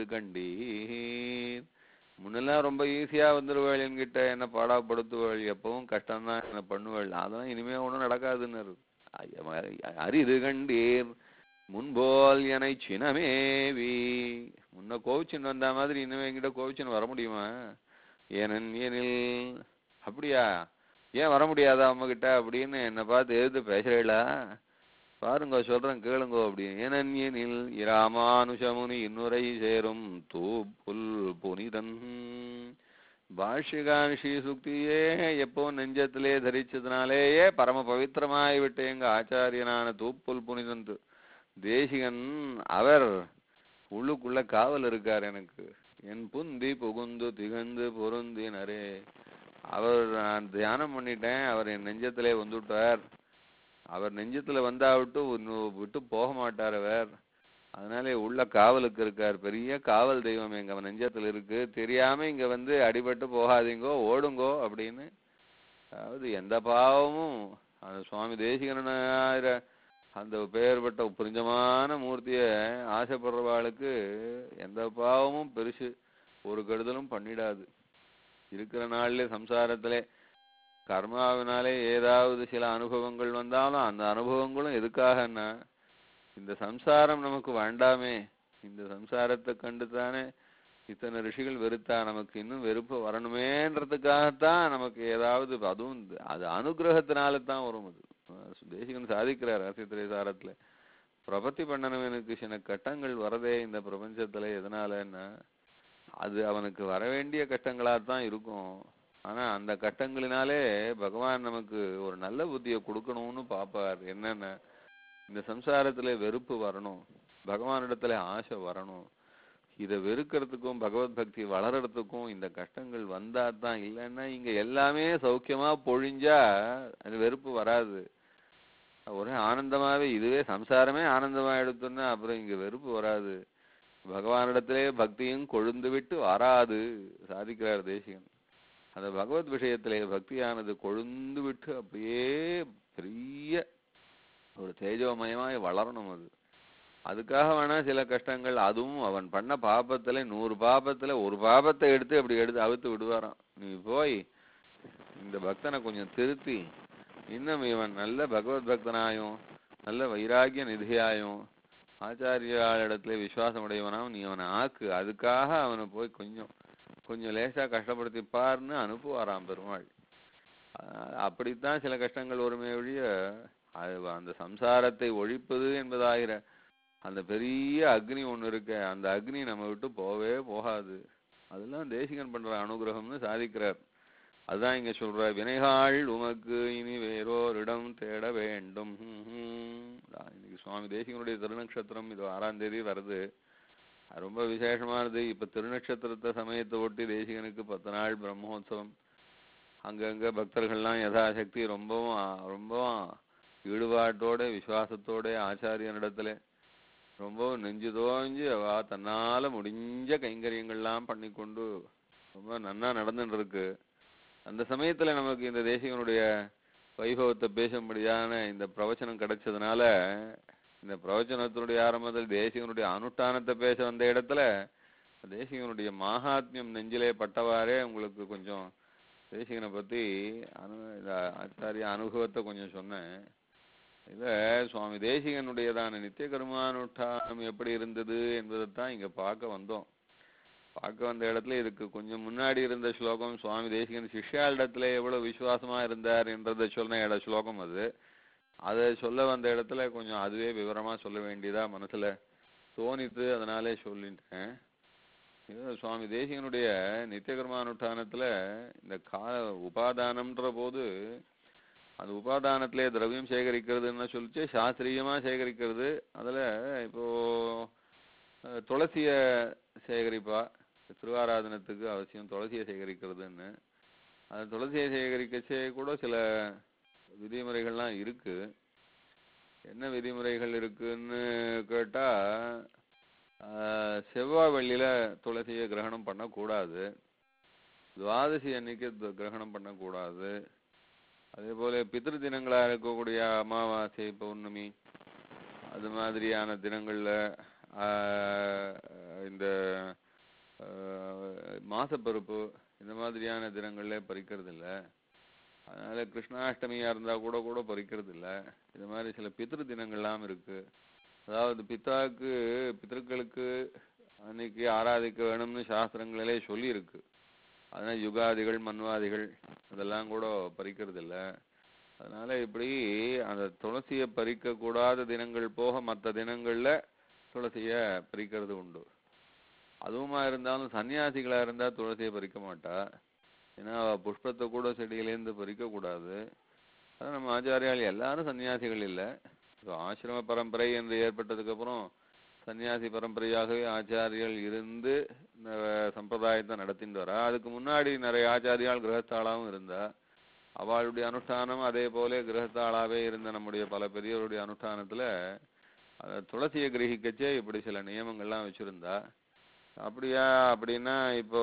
கண்டீர் முன்னெல்லாம் ரொம்ப ஈஸியா வந்துருவாள் என்கிட்ட என்ன பாடாப்படுத்துவாள் எப்பவும் கஷ்டம்தான் என்ன பண்ணுவாள் அதெல்லாம் இனிமே ஒண்ணும் நடக்காதுன்னு அரிது கண்டீர் முன்போல் எனை சினமேவி முன்ன கோவிச்சின் வந்த மாதிரி இனிமே என்கிட்ட கோவிச்சின் வர முடியுமா ஏனன் ஏனில் அப்படியா ஏன் வர முடியாதா அம்மகிட்ட அப்படின்னு என்னை பார்த்து எதிர்த்து பேசுறீங்களா பாருங்க சொல்றேன் கேளுங்கோ அப்படின்னு ஏனன் ஏனில் இராமானுஷமுனி இன்னுரை சேரும் தூப்புல் புனிதன் பாஷ்யகான் ஸ்ரீ சுக்தியே எப்போ நெஞ்சத்திலே தரிச்சதுனாலேயே பரம பவித்திரமாய் விட்ட எங்க ஆச்சாரியனான தூப்புல் புனிதன் து- தேசிகன் அவர் உள்ளுக்குள்ள காவல் இருக்கார் எனக்கு என் புந்தி புகுந்து திகழ்ந்து பொருந்தினரே அவர் நான் தியானம் பண்ணிட்டேன் அவர் என் நெஞ்சத்திலே வந்துட்டார் அவர் நெஞ்சத்துல வந்தா விட்டு இன்னும் விட்டு போக மாட்டார் அவர் அதனால உள்ள காவலுக்கு இருக்கார் பெரிய காவல் தெய்வம் எங்க நெஞ்சத்துல இருக்கு தெரியாம இங்க வந்து அடிபட்டு போகாதீங்கோ ஓடுங்கோ அப்படின்னு அதாவது எந்த பாவமும் அந்த சுவாமி தேசிகனாயிர அந்த பெயர்பட்ட புரிஞ்சமான மூர்த்திய ஆசைப்படுறவாளுக்கு எந்த பாவமும் பெருசு ஒரு கெடுதலும் பண்ணிடாது இருக்கிற நாள்ல சம்சாரத்திலே கர்மாவினாலே ஏதாவது சில அனுபவங்கள் வந்தாலும் அந்த அனுபவங்களும் எதுக்காகன்னா இந்த சம்சாரம் நமக்கு வேண்டாமே இந்த சம்சாரத்தை கண்டு தானே இத்தனை ரிஷிகள் வெறுத்தா நமக்கு இன்னும் வெறுப்பு வரணுமேன்றதுக்காகத்தான் நமக்கு ஏதாவது அதுவும் இந்த- அது அனுகிரகத்தினால தான் வரும் அது அஹ் தேசிகன் சாதிக்கிறார் அரசித்திரை சாரத்துல பிரபத்தி பண்ணனவனுக்கு சில கட்டங்கள் வரதே இந்த பிரபஞ்சத்துல எதனாலன்னா அது அவனுக்கு வர வேண்டிய கஷ்டங்களா தான் இருக்கும் ஆனா அந்த கஷ்டங்களினாலே பகவான் நமக்கு ஒரு நல்ல புத்தியை கொடுக்கணும்னு பாப்பார் என்னென்ன இந்த சம்சாரத்துல வெறுப்பு வரணும் பகவானிடத்துல ஆசை வரணும் இதை வெறுக்கிறதுக்கும் பகவத் பக்தி வளர்றதுக்கும் இந்த கஷ்டங்கள் வந்தா தான் இல்லைன்னா இங்க எல்லாமே சௌக்கியமா பொழிஞ்சா அந்த வெறுப்பு வராது ஒரே ஆனந்தமாவே இதுவே சம்சாரமே ஆனந்தமா எடுத்தோம்னா அப்புறம் இங்க வெறுப்பு வராது பகவானிடத்திலே பக்தியும் கொழுந்து விட்டு வராது சாதிக்கிறார் தேசிகன் அந்த பகவத் விஷயத்திலே பக்தியானது கொழுந்து விட்டு அப்படியே பெரிய ஒரு தேஜோமயமாய் வளரணும் அது அதுக்காக வேணா சில கஷ்டங்கள் அதுவும் அவன் பண்ண பாபத்துல நூறு பாபத்துல ஒரு பாபத்தை எடுத்து அப்படி எடுத்து அவுத்து விடுவாராம் நீ போய் இந்த பக்தனை கொஞ்சம் திருத்தி இன்னும் இவன் நல்ல பகவத் பக்தனாயும் நல்ல வைராகிய நிதியாயும் ஆச்சாரியாளிடத்துல விசுவாசம் உடையவனாவும் நீ அவனை ஆக்கு அதுக்காக அவனை போய் கொஞ்சம் கொஞ்சம் லேசா கஷ்டப்படுத்தி பாருன்னு அனுப்புவாராம் பெருமாள் அஹ் அப்படித்தான் சில கஷ்டங்கள் வருமே ஒழிய அது அந்த சம்சாரத்தை ஒழிப்பது என்பதாகிற அந்த பெரிய அக்னி ஒண்ணு இருக்கு அந்த அக்னி நம்ம விட்டு போவே போகாது அதெல்லாம் தேசிகன் பண்ற அனுகிரகம்னு சாதிக்கிறார் அதான் இங்க சொல்ற வினைகாள் உமக்கு இனி வேறோரிடம் தேட வேண்டும் ஹம். அதான் இன்னைக்கு சுவாமி தேசிகனுடைய திருநக்ஷத்திரம் இது ஆறாம் தேதி வருது அது ரொம்ப விசேஷமானது இப்ப திருநக்ஷத்திரத்தை சமயத்தை ஒட்டி தேசிகனுக்கு பத்து நாள் பிரம்மோத்சவம் அங்கங்க பக்தர்கள்லாம் யதாசக்தி ரொம்பவும் ஆ- ரொம்பவும் ஈடுபாட்டோட விசுவாசத்தோட ஆச்சாரியனிடத்துல ரொம்பவும் நெஞ்சு தோஞ்சு அவ தன்னால முடிஞ்ச கைங்கரியங்கள்லாம் பண்ணிக்கொண்டு ரொம்ப நன்னா நடந்துட்டு இருக்கு அந்த சமயத்துல நமக்கு இந்த தேசிகனுடைய வைபவத்தை பேசும்படியான இந்த பிரவச்சனம் கிடைச்சதுனால இந்த பிரவச்சனத்தினுடைய ஆரம்பத்தில் தேசிகனுடைய அனுஷ்டானத்தை பேச வந்த இடத்துல தேசிகனுடைய மாகாத்மியம் நெஞ்சிலே பட்டவாறே உங்களுக்கு கொஞ்சம் தேசிகனை பத்தி அனு இந்த ஆச்சாரிய அனுபவத்தை கொஞ்சம் சொன்னேன் இத சுவாமி தேசிகனுடையதான நித்திய கர்மானுஷ்டானம் எப்படி இருந்தது என்பதைத்தான் இங்க பார்க்க வந்தோம் பார்க்க வந்த இடத்துல இதுக்கு கொஞ்சம் முன்னாடி இருந்த ஸ்லோகம் சுவாமி தேசிகன் சிஷ்யாளிடத்துல எவ்வளவு விசுவாசமா இருந்தார் என்றதை சொன்ன இட ஸ்லோகம் அது அதை சொல்ல வந்த இடத்துல கொஞ்சம் அதுவே விவரமா சொல்ல வேண்டியதா மனசுல தோணித்து அதனாலே சொல்லிட்டேன் இது சுவாமி தேசிகனுடைய நித்திய கர்மானுஷ்டானத்துல இந்த கா உபாதானம்ன்ற போது அந்த உபாதானத்திலே திரவியம் சேகரிக்கிறதுன்னு சொல்லிச்சு சாஸ்திரியமா சேகரிக்கிறது அதுல இப்போ அஹ், துளசிய சேகரிப்பா திருவாராதனத்துக்கு அவசியம் துளசியை சேகரிக்கிறதுன்னு அந்த துளசியை சேகரிக்கச்சே கூட சில விதிமுறைகள்லாம் இருக்கு என்ன விதிமுறைகள் இருக்குன்னு கேட்டா ஆஹ், செவ்வாய் வெள்ளியில துளசியை கிரகணம் பண்ணக்கூடாது துவாதசி அன்னைக்கு து- கிரகணம் பண்ணக்கூடாது அதே போல பித்ரு தினங்களா இருக்கக்கூடிய அமாவாசை பௌர்ணமி அது மாதிரியான தினங்கள்ல ஆஹ், இந்த ஆஹ், மாசப்பருப்பு இந்த மாதிரியான தினங்கள்ல பறிக்கிறது இல்ல அதனால கிருஷ்ணாஷ்டமியா இருந்தா கூட கூட பறிக்கிறது இல்ல இது மாதிரி சில பித்ரு தினங்கள்லாம் இருக்கு அதாவது பித்தாக்கு பித்ருக்களுக்கு அன்னைக்கு ஆராதிக்க வேணும்னு சாஸ்திரங்களிலே சொல்லி இருக்கு அதனால யுகாதிகள் மன்வாதிகள் அதெல்லாம் கூட பறிக்கிறது இல்ல அதனால இப்படி அந்த துளசியை பறிக்க கூடாத தினங்கள் போக மற்ற தினங்கள்ல துளசிய பறிக்கிறது உண்டு அதுவுமா இருந்தாலும் சன்னியாசிகளா இருந்தா துளசியை பறிக்க மாட்டா ஏன்னா அவ புஷ்பத்தை கூட செடியிலேருந்து பறிக்க கூடாது அதான் நம்ம ஆச்சாரியால் எல்லாரும் சன்னியாசிகள் இல்லை இப்போ ஆசிரம பரம்பரை என்று ஏற்பட்டதுக்கு அப்புறம் சன்னியாசி பரம்பரையாகவே ஆச்சாரியர்கள் இருந்து இந்த சம்பிரதாயத்தை நடத்திட்டு வரா அதுக்கு முன்னாடி நிறைய ஆச்சாரியால் கிரகஸ்தாளாவும் இருந்தா அவளுடைய அனுஷ்டானம் அதே போல கிரகஸ்தாளாவே இருந்த நம்முடைய பல பெரியவருடைய அனுஷ்டானத்துல அந்த துளசியை கிரகிக்கச்சே இப்படி சில நியமங்கள்லாம் வச்சிருந்தா அப்படியா அப்படின்னா இப்போ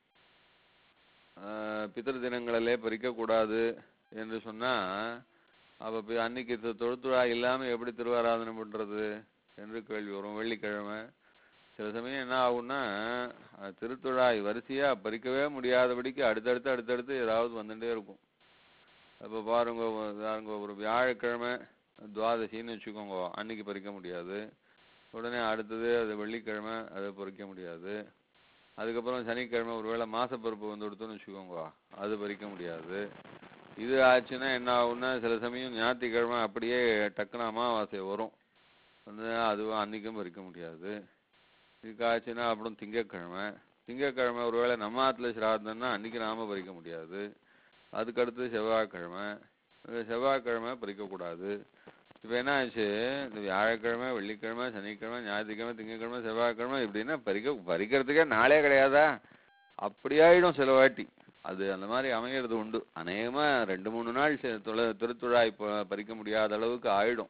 ஆஹ், பித்ரு தினங்களிலே பறிக்கக்கூடாது என்று சொன்னா அப்ப இப்ப அன்னைக்கு தொ- தொழுத்துழா இல்லாம எப்படி திருவாராதனை பண்றது என்று கேள்வி வரும் வெள்ளிக்கிழமை சில சமயம் என்ன ஆகும்னா அஹ், திருத்துழாய் வரிசையா பறிக்கவே முடியாதபடிக்கு அடுத்தடுத்து அடுத்தடுத்து ஏதாவது வந்துட்டே இருக்கும் அப்ப பாருங்க ஒ- பாருங்க ஒரு வியாழக்கிழமை துவாதசின்னு வச்சுக்கோங்க அன்னைக்கு பறிக்க முடியாது உடனே அடுத்தது அது வெள்ளிக்கிழமை அதை பறிக்க முடியாது அதுக்கப்புறம் சனிக்கிழமை ஒருவேளை மாசப்பருப்பு வந்து கொடுத்தோன்னு வச்சுக்கோங்க அது பறிக்க முடியாது இது ஆச்சுன்னா என்ன ஆகும்னா சில சமயம் ஞாயிற்றுக்கிழமை அப்படியே டக்குனு அமாவாசை வரும் வந்து அதுவும் அன்னைக்கும் பறிக்க முடியாது இதுக்கு ஆச்சுன்னா அப்புறம் திங்கட்கிழமை திங்கட்கிழமை ஒருவேளை நம்ம ஆத்துல சிராதம்னா அன்னைக்கு நாம பறிக்க முடியாது அதுக்கடுத்து செவ்வாய்க்கிழமை அஹ் செவ்வாய்க்கிழமை பறிக்கக்கூடாது இப்போ என்ன ஆச்சு இந்த வியாழக்கிழமை வெள்ளிக்கிழமை சனிக்கிழமை ஞாயிற்றுக்கிழமை திங்கட்கிழமை செவ்வாய்க்கிழமை இப்படின்னா பறிக்க பறிக்கிறதுக்கே நாளே கிடையாதா அப்படி ஆயிடும் சில வாட்டி அது அந்த மாதிரி அமையிறது உண்டு அநேகமா ரெண்டு மூணு நாள் சி- தொழ- திருத்துழாய் ப- பறிக்க முடியாத அளவுக்கு ஆயிடும்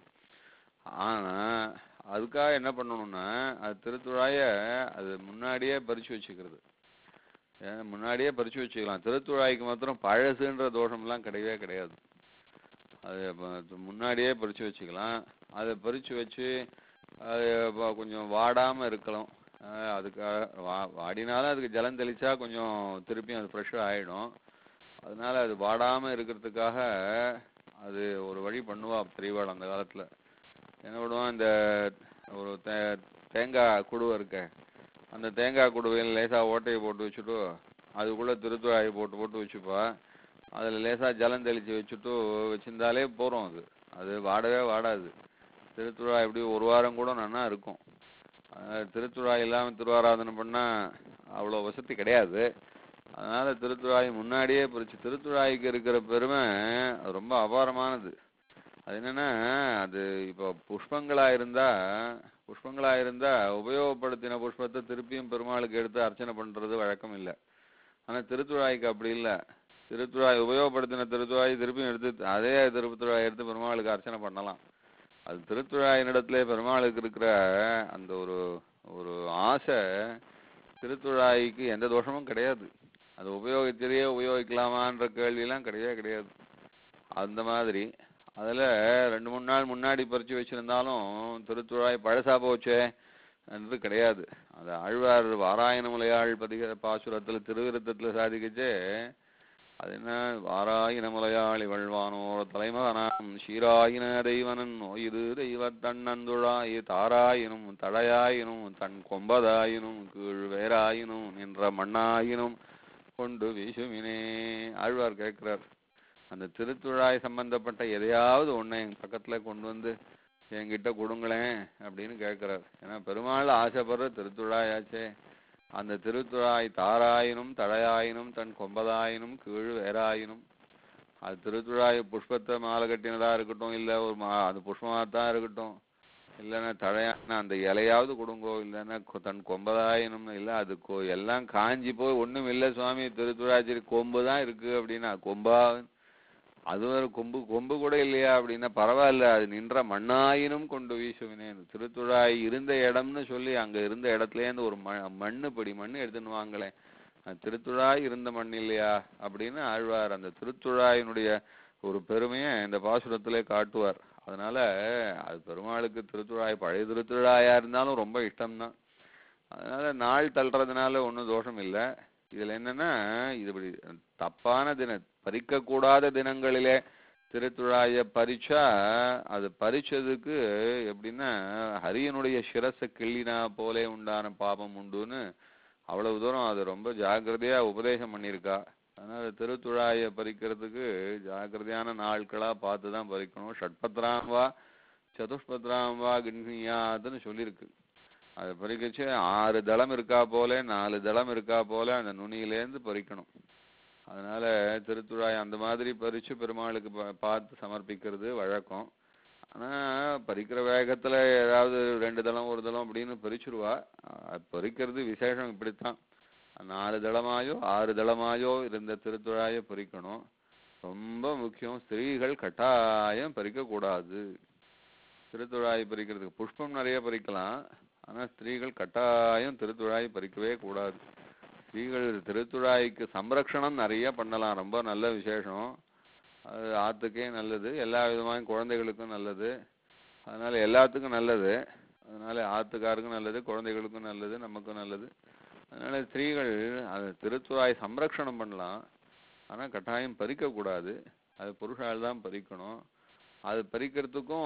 ஆனா அதுக்காக என்ன பண்ணணும்னா அது திருத்துழாய அது முன்னாடியே பறிச்சு வச்சுக்கிறது ஏன் முன்னாடியே பறிச்சு வச்சுக்கலாம் திருத்துழாய்க்கு மாத்திரம் பழசுன்ற தோஷம்லாம் கிடையவே கிடையாது அது அப்ப முன்னாடியே பறிச்சு வச்சுக்கலாம் அதை பறிச்சு வச்சு அது அப்ப கொஞ்சம் வாடாம இருக்கலாம் அஹ் அதுக்காக வா வாடினாலும் அதுக்கு ஜலம் தெளிச்சா கொஞ்சம் திருப்பியும் அது ஃப்ரெஷ்ஷாக ஆயிடும் அதனால அது வாடாம இருக்கிறதுக்காக அது ஒரு வழி பண்ணுவா பெரியவாள் அந்த காலத்துல என்ன பண்ணுவான் இந்த ஒரு தே தேங்காய் குடுவை இருக்க அந்த தேங்காய் குடுவையில் லேசா ஓட்டையை போட்டு வச்சுட்டு அதுக்குள்ள திருத்துழாயை போட்டு போட்டு வச்சுப்பா அதுல லேசா ஜலம் தெளிச்சு வச்சுட்டு வச்சிருந்தாலே போறோம் அது அது வாடவே வாடாது திருத்துழாய் எப்படி ஒரு வாரம் கூட நன்னா இருக்கும் அஹ் திருத்துழாய் இல்லாம திருவாராதனை பண்ணா அவ்வளோ வசதி கிடையாது அதனால திருத்துழாய் முன்னாடியே பறிச்சு திருத்துழாய்க்கு இருக்கிற பெருமை அது ரொம்ப அபாரமானது அது என்னன்னா அது இப்போ புஷ்பங்களா இருந்தா புஷ்பங்களா இருந்தா உபயோகப்படுத்தின புஷ்பத்தை திருப்பியும் பெருமாளுக்கு எடுத்து அர்ச்சனை பண்றது வழக்கம் இல்லை ஆனா திருத்துழாய்க்கு அப்படி இல்லை திருத்துழாய் உபயோகப்படுத்தின திருத்துழாய் திருப்பியும் எடுத்து அதே திருத்துழாய் எடுத்து பெருமாளுக்கு அர்ச்சனை பண்ணலாம் அது திருத்துழாயினிடத்துல பெருமாளுக்கு இருக்கிற அந்த ஒரு ஒரு ஆசை திருத்துழாய்க்கு எந்த தோஷமும் கிடையாது அது உபயோகிச்சதையே உபயோகிக்கலாமான்ற கேள்வியெல்லாம் கிடையவே கிடையாது அந்த மாதிரி அதுல ரெண்டு மூணு நாள் முன்னாடி பறிச்சு வச்சிருந்தாலும் திருத்துழாய் பழசா போச்சே என்று கிடையாது அது ஆழ்வார் வாராயண முலையாள் பதிக பாசுரத்துல திருவிருத்தத்துல சாதிக்கச்சே அது என்ன வாராயின முலையாள் இவழ்வானோர் தலைமகனாம் சீராயின தெய்வனன் நோயிரு தெய்வத்தன்னந்துழாய் தாராயினும் தழையாயினும் தன் கொம்பதாயினும் கீழ் வேறாயினும் நின்ற மண்ணாயினும் கொண்டு வீசுமினே ஆழ்வார் கேட்கிறார் அந்த திருத்துழாய் சம்பந்தப்பட்ட எதையாவது ஒண்ணை என் பக்கத்துல கொண்டு வந்து என்கிட்ட கொடுங்களேன் அப்படின்னு கேட்கிறார் ஏன்னா பெருமாள் ஆசைப்படுற திருத்துழாயாச்சே அந்த திருத்துழாய் தாராயினும் தழையாயினும் தன் கொம்பதாயினும் கீழ் வேறாயினும் அது திருத்துழாய் புஷ்பத்தை மாலை கட்டினதா இருக்கட்டும் இல்ல ஒரு மா அது புஷ்பமா தான் இருக்கட்டும் இல்லைன்னா தழையான அந்த இலையாவது கொடுங்கோ இல்லைன்னா கொ- தன் கொம்பதாயினும் இல்ல அது கொ- எல்லாம் காஞ்சி போய் ஒண்ணும் இல்ல சுவாமி திருத்துழாச்சேரி கொம்பு தான் இருக்கு அப்படின்னா கொம்பா அது ஒரு கொம்பு கொம்பு கூட இல்லையா அப்படின்னா பரவாயில்ல அது நின்ற மண்ணாயினும் கொண்டு வீசுவினேன் திருத்துழாய் இருந்த இடம்னு சொல்லி அங்க இருந்த இடத்துல இருந்து ஒரு ம மண்ணு படி மண்ணு எடுத்துன்னு வாங்களேன் அது திருத்துழாய் இருந்த மண் இல்லையா அப்படின்னு ஆழ்வார் அந்த திருத்துழாயினுடைய ஒரு பெருமையை இந்த பாசுரத்திலே காட்டுவார் அதனால அது பெருமாளுக்கு திருத்துழாய் பழைய திருத்துழாயா இருந்தாலும் ரொம்ப இஷ்டம்தான் அதனால நாள் தள்ளுறதுனால ஒன்றும் தோஷம் இல்லை இதுல என்னன்னா இது இப்படி தப்பான தின பறிக்கக்கூடாத தினங்களிலே திருத்துழாய பறிச்சா அது பறிச்சதுக்கு எப்படின்னா ஹரியனுடைய சிரசை கிள்ளினா போலே உண்டான பாபம் உண்டுன்னு அவ்வளவு தூரம் அது ரொம்ப ஜாக்கிரதையா உபதேசம் பண்ணியிருக்கா அதனால திருத்துழாய பறிக்கிறதுக்கு ஜாக்கிரதையான நாட்களா பார்த்து தான் பறிக்கணும் ஷட்பத்ராம் வா சதுஷ்பத்ராம் வா கிண்ணியாதுன்னு சொல்லியிருக்கு அது பறிக்கச்சு ஆறு தளம் இருக்கா போல நாலு தளம் இருக்கா போல அந்த நுனியிலேருந்து பறிக்கணும் அதனால திருத்துழாய் அந்த மாதிரி பறிச்சு பெருமாளுக்கு பா- பார்த்து சமர்ப்பிக்கிறது வழக்கம் ஆனா பறிக்கிற வேகத்துல ஏதாவது ரெண்டு தளம் ஒரு தளம் அப்படின்னு பறிச்சிருவா அஹ் பறிக்கிறது விசேஷம் இப்படித்தான் நாலு தளமாயோ ஆறு தளமாயோ இருந்த திருத்துழாயை பறிக்கணும் ரொம்ப முக்கியம் ஸ்திரீகள் கட்டாயம் பறிக்க கூடாது திருத்துழாய் பறிக்கிறதுக்கு புஷ்பம் நிறைய பறிக்கலாம் ஆனா ஸ்திரீகள் கட்டாயம் திருத்துழாய் பறிக்கவே கூடாது ஸ்திரீகள் திருத்துழாய்க்கு சம்ரக்ஷணம் நிறைய பண்ணலாம் ரொம்ப நல்ல விசேஷம் அது ஆத்துக்கே நல்லது எல்லா விதமான குழந்தைகளுக்கும் நல்லது அதனால எல்லாத்துக்கும் நல்லது அதனால ஆத்துக்காருக்கும் நல்லது குழந்தைகளுக்கும் நல்லது நமக்கும் நல்லது அதனால ஸ்திரீகள் அது திருத்துழாய் சம்ரக்ஷணம் பண்ணலாம் ஆனா கட்டாயம் பறிக்க கூடாது அது புருஷால் தான் பறிக்கணும் அது பறிக்கிறதுக்கும்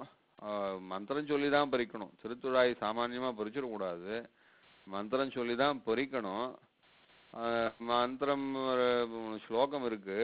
ஆஹ், மந்திரம் சொல்லி தான் பறிக்கணும் திருத்துழாய் சாமானியமா பறிச்சிடக்கூடாது மந்திரம் சொல்லி தான் பொறிக்கணும் ஆஹ், மந்திரம் ஒரு ஸ்லோகம் இருக்கு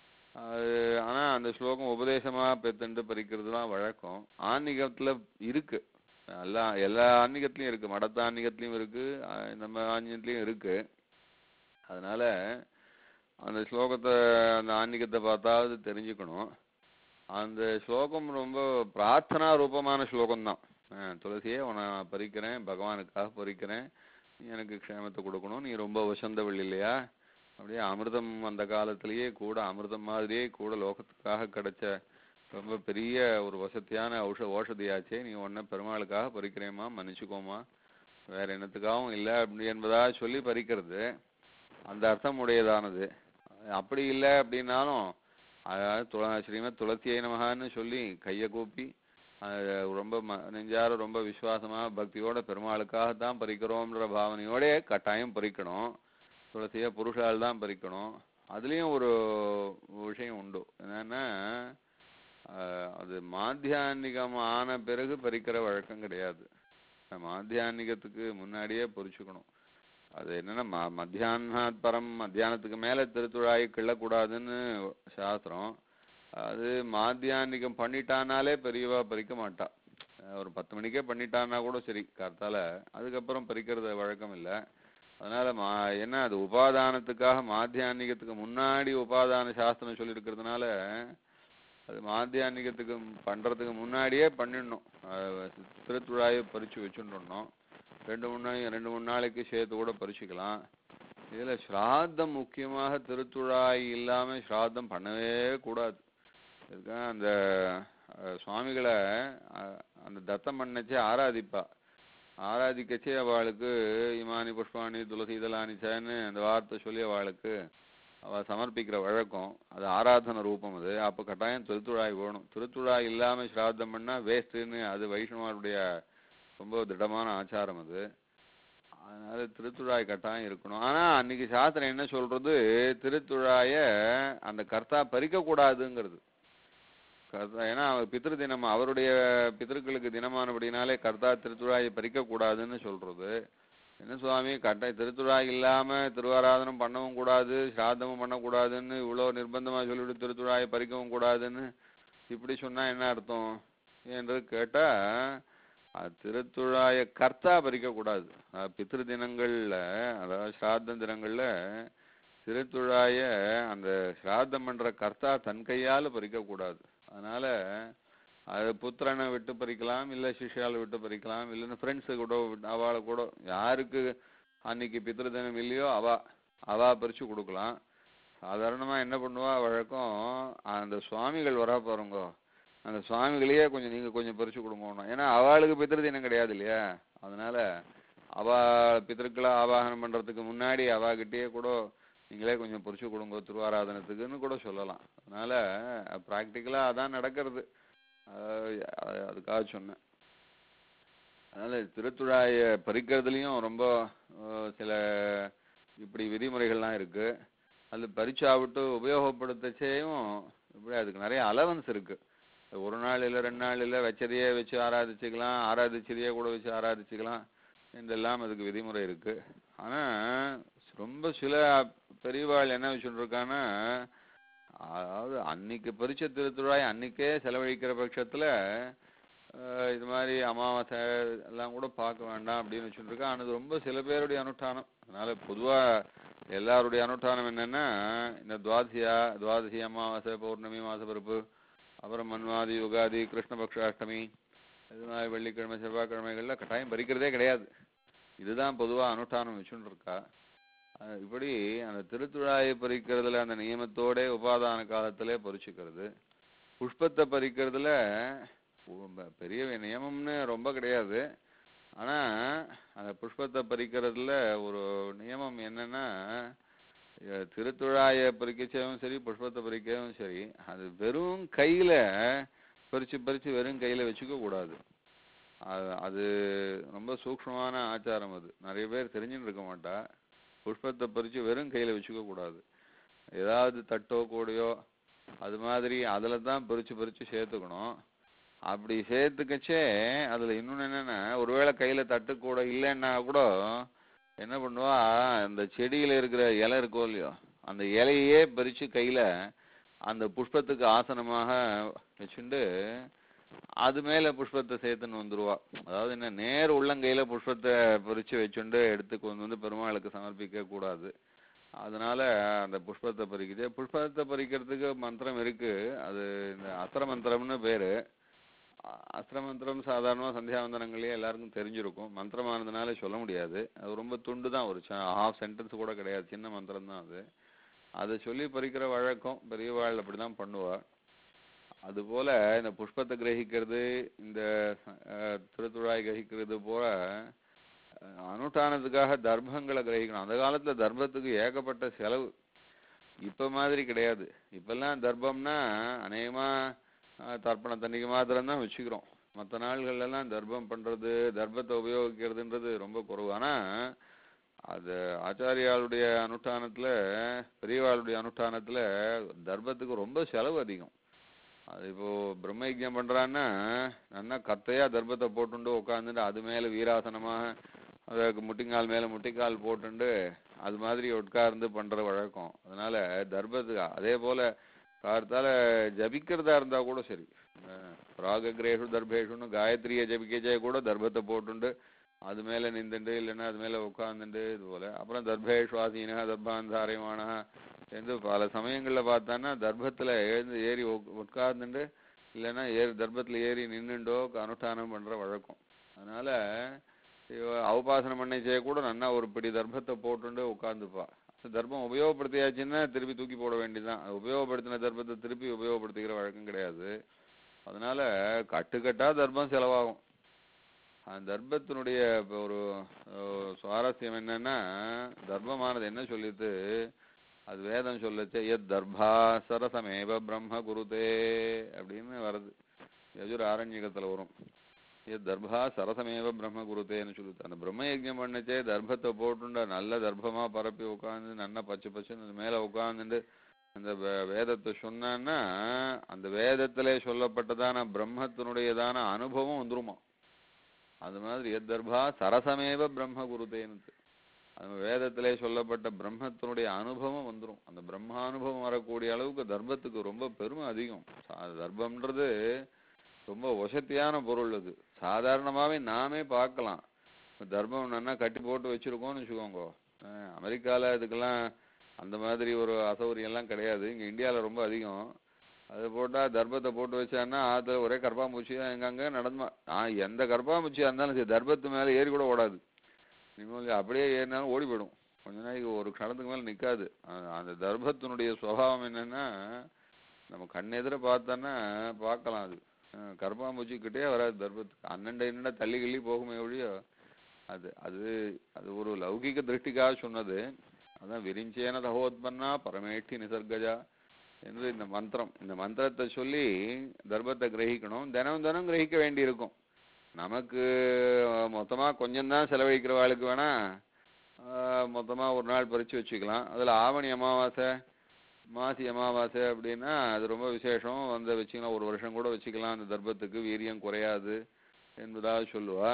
அது ஆனா அந்த ஸ்லோகம் உபதேசமா பெத்துண்டு பறிக்கிறது தான் வழக்கம் ஆன்மீகத்துல இருக்கு எல்லா எல்லா ஆன்மீகத்திலையும் இருக்கு மடத்த ஆன்மீகத்திலையும் இருக்கு அஹ் நம்ம ஆன்மீகத்திலையும் இருக்கு அதனால அந்த ஸ்லோகத்தை அந்த ஆன்மீகத்தை பார்த்தாவது தெரிஞ்சுக்கணும் அந்த ஸ்லோகம் ரொம்ப பிரார்த்தனா ரூபமான ஸ்லோகம் தான் துளசியே உன்னை நான் பறிக்கிறேன் பகவானுக்காக பறிக்கிறேன் நீ எனக்கு க்ஷேமத்தை கொடுக்கணும் நீ ரொம்ப வசந்தவள் இல்லையா அப்படியே அமிர்தம் அந்த காலத்திலேயே கூட அமிர்தம் மாதிரியே கூட லோகத்துக்காக கிடைச்ச ரொம்ப பெரிய ஒரு வசதியான ஔஷ ஓஷதியாச்சே நீ உன்னை பெருமாளுக்காக பறிக்கிறேம்மா மன்னிச்சுக்கோமா வேற என்னத்துக்காகவும் இல்லை அப்படி என்பதா சொல்லி பறிக்கிறது அந்த அர்த்தம் உடையதானது அப்படி இல்லை அப்படின்னாலும் அதாவது துள ஸ்ரீமத் துளசியை நமகான்னு சொல்லி கையை கூப்பி அது ரொம்ப ம- நெஞ்சார ரொம்ப விசுவாசமா பக்தியோட பெருமாளுக்காக தான் பறிக்கிறோம்ன்ற பாவனையோட கட்டாயம் பறிக்கணும் துளசியை புருஷால் தான் பறிக்கணும் அதுலேயும் ஒரு விஷயம் உண்டு என்னன்னா ஆஹ் அது மாத்தியான்னிகம் ஆன பிறகு பறிக்கிற வழக்கம் கிடையாது மாத்தியான்னிகத்துக்கு முன்னாடியே பொறிச்சுக்கணும் அது என்னன்னா ம மத்தியானாத் பரம் மத்தியானத்துக்கு மேல திருத்துழாயை கிள்ளக்கூடாதுன்னு சாஸ்திரம் அது மாத்தியான்னிகம் பண்ணிட்டானாலே பெரியவா பறிக்க மாட்டா அஹ் ஒரு பத்து மணிக்கே பண்ணிட்டான்னா கூட சரி கார்த்தால அதுக்கப்புறம் பறிக்கிறது வழக்கம் இல்லை அதனால மா என்ன அது உபாதானத்துக்காக மாத்தியான்னிகத்துக்கு முன்னாடி உபாதான சாஸ்திரம் சொல்லியிருக்கிறதுனால அது மாத்தியான்னிகத்துக்கு பண்றதுக்கு முன்னாடியே பண்ணிடணும் அஹ் திருத்துழாயை பறிச்சு வச்சுடணும் ரெண்டு மூணு நாள் ரெண்டு மூணு நாளைக்கு சேர்த்து கூட பறிச்சுக்கலாம் இதுல ஸ்ராத்தம் முக்கியமாக திருத்துழாய் இல்லாம ஸ்ராத்தம் பண்ணவே கூடாது இதுக்காக அந்த அஹ், சுவாமிகளை அஹ், அந்த தத்தம் பண்ணச்சே ஆராதிப்பா ஆராதிக்கச்சே அவளுக்கு இமானி புஷ்பாணி துளசி இதழானிச்சேன்னு அந்த வார்த்தை சொல்லி அவளுக்கு அவ சமர்ப்பிக்கிற வழக்கம் அது ஆராதன ரூபம் அது அப்போ கட்டாயம் திருத்துழாய் வேணும் திருத்துழாய் இல்லாம ஸ்ராத்தம் பண்ணா வேஸ்ட்டுன்னு அது வைஷ்ணவருடைய ரொம்ப திடமான ஆச்சாரம் அது அதனால திருத்துழாய் கட்டாயம் இருக்கணும் ஆனா அன்னைக்கு சாஸ்திரம் என்ன சொல்றது திருத்துழாய அந்த கர்த்தா பறிக்க கூடாதுங்கிறது கர்த்தா ஏன்னா அவர் பித்ரு தினம் அவருடைய பிதர்களுக்கு தினமானபடினாலே கர்த்தா திருத்துழாயை பறிக்க கூடாதுன்னு சொல்றது என்ன சுவாமி கட்டாய திருத்துழாய் இல்லாம திருவாராதனம் பண்ணவும் கூடாது சிராதமும் பண்ணக்கூடாதுன்னு இவ்வளவு நிர்பந்தமா சொல்லிவிட்டு திருத்துழாயை பறிக்கவும் கூடாதுன்னு இப்படி சொன்னா என்ன அர்த்தம் என்று கேட்டா அது திருத்துழாய கர்த்தா பறிக்க கூடாது அஹ் பித்ரு தினங்கள்ல அதாவது சிராத்த தினங்கள்ல திருத்துழாய அந்த சிராத்தம் பண்ற கர்த்தா தன் கையால பறிக்க கூடாது அதனால அது புத்திரனை விட்டு பறிக்கலாம் இல்ல சிஷ்யால விட்டு பறிக்கலாம் இல்லைன்னா ஃப்ரெண்ட்ஸு கூட விட்டு- அவாளை கூட யாருக்கு அன்னைக்கு பித்ரு தினம் இல்லையோ அவா அவா பறிச்சு கொடுக்கலாம் சாதாரணமா என்ன பண்ணுவா வழக்கம் அந்த சுவாமிகள் வரா பாருங்க அந்த சுவாமிகளையே கொஞ்சம் நீங்க கொஞ்சம் பறிச்சு கொடுங்கணும் ஏன்னா அவளுக்கு பித்ரு தினம் கிடையாது இல்லையா அதனால அவ பிதற்களை ஆவாகனம் பண்றதுக்கு முன்னாடி அவாகிட்டயே கூட நீங்களே கொஞ்சம் பொறிச்சு கொடுங்க திருவாராதனத்துக்குன்னு கூட சொல்லலாம் அதனால ப்ராக்டிக்கலா அதான் நடக்கிறது அஹ் அது- அதுக்காக சொன்னேன் அதனால திருத்துழாய பறிக்கிறதுலயும் ரொம்ப அஹ், சில இப்படி விதிமுறைகள்லாம் இருக்கு அது பறிச்சாவிட்டு உபயோகப்படுத்தச்சேயும் இப்படி அதுக்கு நிறைய அலவன்ஸ் இருக்கு ஒரு நாள் இல்லை ரெண்டு நாள் இல்லை வச்சதையே வச்சு ஆராதிச்சுக்கலாம் ஆராதிச்சதையே கூட வச்சு ஆராதிச்சுக்கலாம் என்றெல்லாம் அதுக்கு விதிமுறை இருக்கு ஆனா ரொம்ப சில பெரியவாள் என்ன வச்சுட்டு இருக்கான்னா அதாவது அன்னைக்கு பரிச்ச திருத்துழாய் அன்னைக்கே செலவழிக்கிற பட்சத்துல அஹ், இது மாதிரி அமாவாசை எல்லாம் கூட பார்க்க வேண்டாம் அப்படின்னு வச்சுட்டு இருக்கா ஆனா இது ரொம்ப சில பேருடைய அனுஷ்டானம் அதனால பொதுவா எல்லாருடைய அனுஷ்டானம் என்னன்னா இந்த துவாதசியா துவாதசி அமாவாசை பௌர்ணமி மாசப்பிறப்பு அப்புறம் மன்வாதி யுகாதி கிருஷ்ணபக்ஷ அஷ்டமி இது மாதிரி வெள்ளிக்கிழமை செவ்வாய்க்கிழமைகள்ல கட்டாயம் பறிக்கிறதே கிடையாது இதுதான் பொதுவா அனுஷ்டானம் வச்சுட்டு இருக்கா அஹ் இப்படி அந்த திருத்துழாயை பறிக்கிறதுல அந்த நியமத்தோட உபாதான காலத்திலே பறிச்சுக்கிறது புஷ்பத்தை பறிக்கிறதுல உ- பெரிய நியமம்னு ரொம்ப கிடையாது ஆனா அந்த புஷ்பத்தை பறிக்கிறதுல ஒரு நியமம் என்னன்னா அஹ் திருத்துழாயை பறிக்கச்சவும் சரி புஷ்பத்தை பறிக்கவும் சரி அது வெறும் கையில பறிச்சு பறிச்சு வெறும் கையில வச்சுக்க கூடாது அது- அது ரொம்ப சூக்ஷ்மமான ஆச்சாரம் அது நிறைய பேர் தெரிஞ்சுன்னு இருக்க மாட்டா புஷ்பத்தை பறிச்சு வெறும் கையில வச்சுக்க கூடாது ஏதாவது தட்டோ கூடையோ அது மாதிரி அதுல தான் பறிச்சு பறிச்சு சேர்த்துக்கணும் அப்படி சேர்த்துக்கச்சே அதுல இன்னொன்னு என்னன்னா ஒருவேளை கையில தட்டு கூட இல்லைன்னா கூட என்ன பண்ணுவா அந்த செடியில இருக்கிற இலை இருக்கோ இல்லையோ அந்த இலையே பறிச்சு கையில அந்த புஷ்பத்துக்கு ஆசனமாக வச்சுண்டு அது மேல புஷ்பத்தை சேர்த்துன்னு வந்துருவா அதாவது என்ன நேர் உள்ளங்கையில புஷ்பத்தை பறிச்சு வச்சுண்டு எடுத்து கொண்டு வந்து பெருமாளுக்கு சமர்ப்பிக்க கூடாது அதனால அந்த புஷ்பத்தை பறிக்குது புஷ்பத்தை பறிக்கிறதுக்கு மந்திரம் இருக்கு அது இந்த அஸ்திர மந்திரம்னு பேரு அ- அஸ்திர மந்திரம் சாதாரணமா சந்தியாவந்தனங்களே எல்லாருக்கும் தெரிஞ்சிருக்கும் மந்திரமானதுனால சொல்ல முடியாது அது ரொம்ப துண்டு தான் ஒரு ஹாஃப் சென்டென்ஸ் கூட கிடையாது சின்ன மந்திரம் தான் அது அதை சொல்லி பறிக்கிற வழக்கம் பெரியவாள் அப்படிதான் பண்ணுவா அதுபோல இந்த புஷ்பத்தை கிரகிக்கிறது இந்த அஹ், திருத்துழாய் கிரகிக்கிறது போல அஹ், அனுஷ்டானத்துக்காக தர்மங்களை கிரகிக்கணும் அந்த காலத்துல தர்மத்துக்கு ஏகப்பட்ட செலவு இப்ப மாதிரி கிடையாது இப்பெல்லாம் தர்ப்பம்னா அநேகமா அஹ், தர்ப்பண தண்ணிக்கு மாத்திரம் தான் வச்சுக்கிறோம் மற்ற நாள்கள்ல எல்லாம் தர்ப்பம் பண்றது தர்ப்பத்தை உபயோகிக்கிறதுன்றது ரொம்ப குறைவு ஆனா அது ஆச்சாரியாளுடைய அனுஷ்டானத்துல பெரியவாளுடைய அனுஷ்டானத்துல தர்ப்பத்துக்கு ரொம்ப செலவு அதிகம் அது இப்போ பிரம்ம யஜ்ஞம் பண்றான்னா நல்லா கத்தையா தர்ப்பத்தை போட்டுண்டு உட்காந்துட்டு அது மேல வீராசனமாக அதுக்கு முட்டிங்கால் மேல முட்டிக்கால் போட்டுண்டு அது மாதிரி உட்கார்ந்து பண்ற வழக்கம் அதனால தர்ப்பத்துக்கு அதே போல கார்த்தால ஜபிக்கிறதா இருந்தா கூட சரி அஹ் ராககிரேஷு தர்பேஷுன்னு காயத்ரியை ஜபிக்கச்சே கூட தர்பத்தை போட்டுண்டு அது மேல நின்றுண்டு இல்லைன்னா அது மேல உட்கார்ந்துட்டு இது போல அப்புறம் தர்பேஷ்வாசீனா தர்பாந்தாரியமானா என்று பல சமயங்கள்ல பார்த்தான்னா தர்பத்துல எழுந்து ஏறி உக்- உட்கார்ந்துண்டு இல்லைன்னா ஏறி தர்பத்துல ஏறி நின்னுண்டோ அனுஷ்டானம் பண்ற வழக்கம் அதனால இவ அவபாசனம் பண்ணச்சே கூட நன்னா ஒரு பிடி தர்பத்தை போட்டுண்டு உட்கார்ந்துப்பா தர்பம் உபயோகப்படுத்தியாச்சுன்னா திருப்பி தூக்கி போட வேண்டியதுதான் அது உபயோகப்படுத்தின தர்பத்தை திருப்பி உபயோகப்படுத்திக்கிற வழக்கம் கிடையாது அதனால கட்டுக்கட்டா தர்பம் செலவாகும் அந்த தர்பத்தினுடைய இப்ப ஒரு அஹ், சுவாரஸ்யம் என்னன்னா தர்மமானது என்ன சொல்லிட்டு அது வேதம் சொல்லச்சே எத் தர்பா சரசமேவ பிரம்ம குருதே அப்படின்னு வருது யஜுர் ஆரண்யகத்துல வரும் எத் தர்பா சரசமேவ பிரம்ம குருதேன்னு சொல்லுது அந்த பிரம்ம யஜ்ஞம் பண்ணச்சே தர்பத்தை போட்டுண்ட நல்ல தர்பமா பரப்பி உட்காந்து நல்லா பச்சை பச்சைன்னு அது மேல உட்காந்துட்டு அந்த வே- வேதத்தை சொன்னான்னா அந்த வேதத்திலே சொல்லப்பட்டதான பிரம்மத்தினுடையதான அனுபவம் வந்துருமா அது மாதிரி எத் தர்பா சரசமேவ பிரம்ம குருதேன்னு அது வேதத்திலே சொல்லப்பட்ட பிரம்மத்தினுடைய அனுபவம் வந்துரும் அந்த பிரம்மானுபவம் வரக்கூடிய அளவுக்கு தர்பத்துக்கு ரொம்ப பெருமை அதிகம் சா- தர்பம்ன்றது ரொம்ப வசத்தியான பொருள் அது சாதாரணமாவே நாமே பார்க்கலாம் இப்ப தர்பம் நல்லா கட்டி போட்டு வச்சிருக்கோம்னு வச்சுக்கோங்க அஹ் அமெரிக்கால இதுக்கெல்லாம் அந்த மாதிரி ஒரு அசௌகரியம் எல்லாம் கிடையாது இங்க இந்தியால ரொம்ப அதிகம் அது போட்டா தர்பத்தை போட்டு வச்சான்னா ஆத்துல ஒரே கர்ப்பாம்பூச்சி தான் எங்கங்க நடந்துமா ஆ எந்த கர்ப்பாம்பூச்சியா இருந்தாலும் சரி தர்பத்து மேல ஏறி கூட ஓடாது நீங்கள் அப்படியே ஏறினாலும் ஓடி போயிடும் கொஞ்ச நாளைக்கு ஒரு க்ஷணத்துக்கு மேல நிக்காது அ- அந்த தர்பத்தினுடைய சுபாவம் என்னன்னா நம்ம கண்ணெதிர பார்த்தோன்னா பார்க்கலாம் அது அஹ் கர்ப்பாம்பூச்சி கிட்டே வராது தர்பத்துக்கு அண்ணண்ட என்னண்ட தள்ளி கிள்ளி போகுமே ஒழிய அது அது அது ஒரு லௌகிக திருஷ்டிக்காக சொன்னது அதான் விரிஞ்சேன தகோத்பன்னா பரமேட்டி நிசர்கஜா என்று இந்த மந்திரம் இந்த மந்திரத்தை சொல்லி தர்பத்தை கிரகிக்கணும் தினம் தினம் கிரகிக்க வேண்டியிருக்கும் நமக்கு அஹ், மொத்தமா கொஞ்சம் தான் செலவழிக்கிறவாளுக்கு வேணா அஹ், மொத்தமா ஒரு நாள் பறிச்சு வச்சுக்கலாம் அதுல ஆவணி அமாவாசை மாசி அமாவாசை அப்படின்னா அது ரொம்ப விசேஷம் வந்து வச்சுக்கலாம் ஒரு வருஷம் கூட வச்சுக்கலாம் அந்த தர்பத்துக்கு வீரியம் குறையாது என்பதாக சொல்லுவா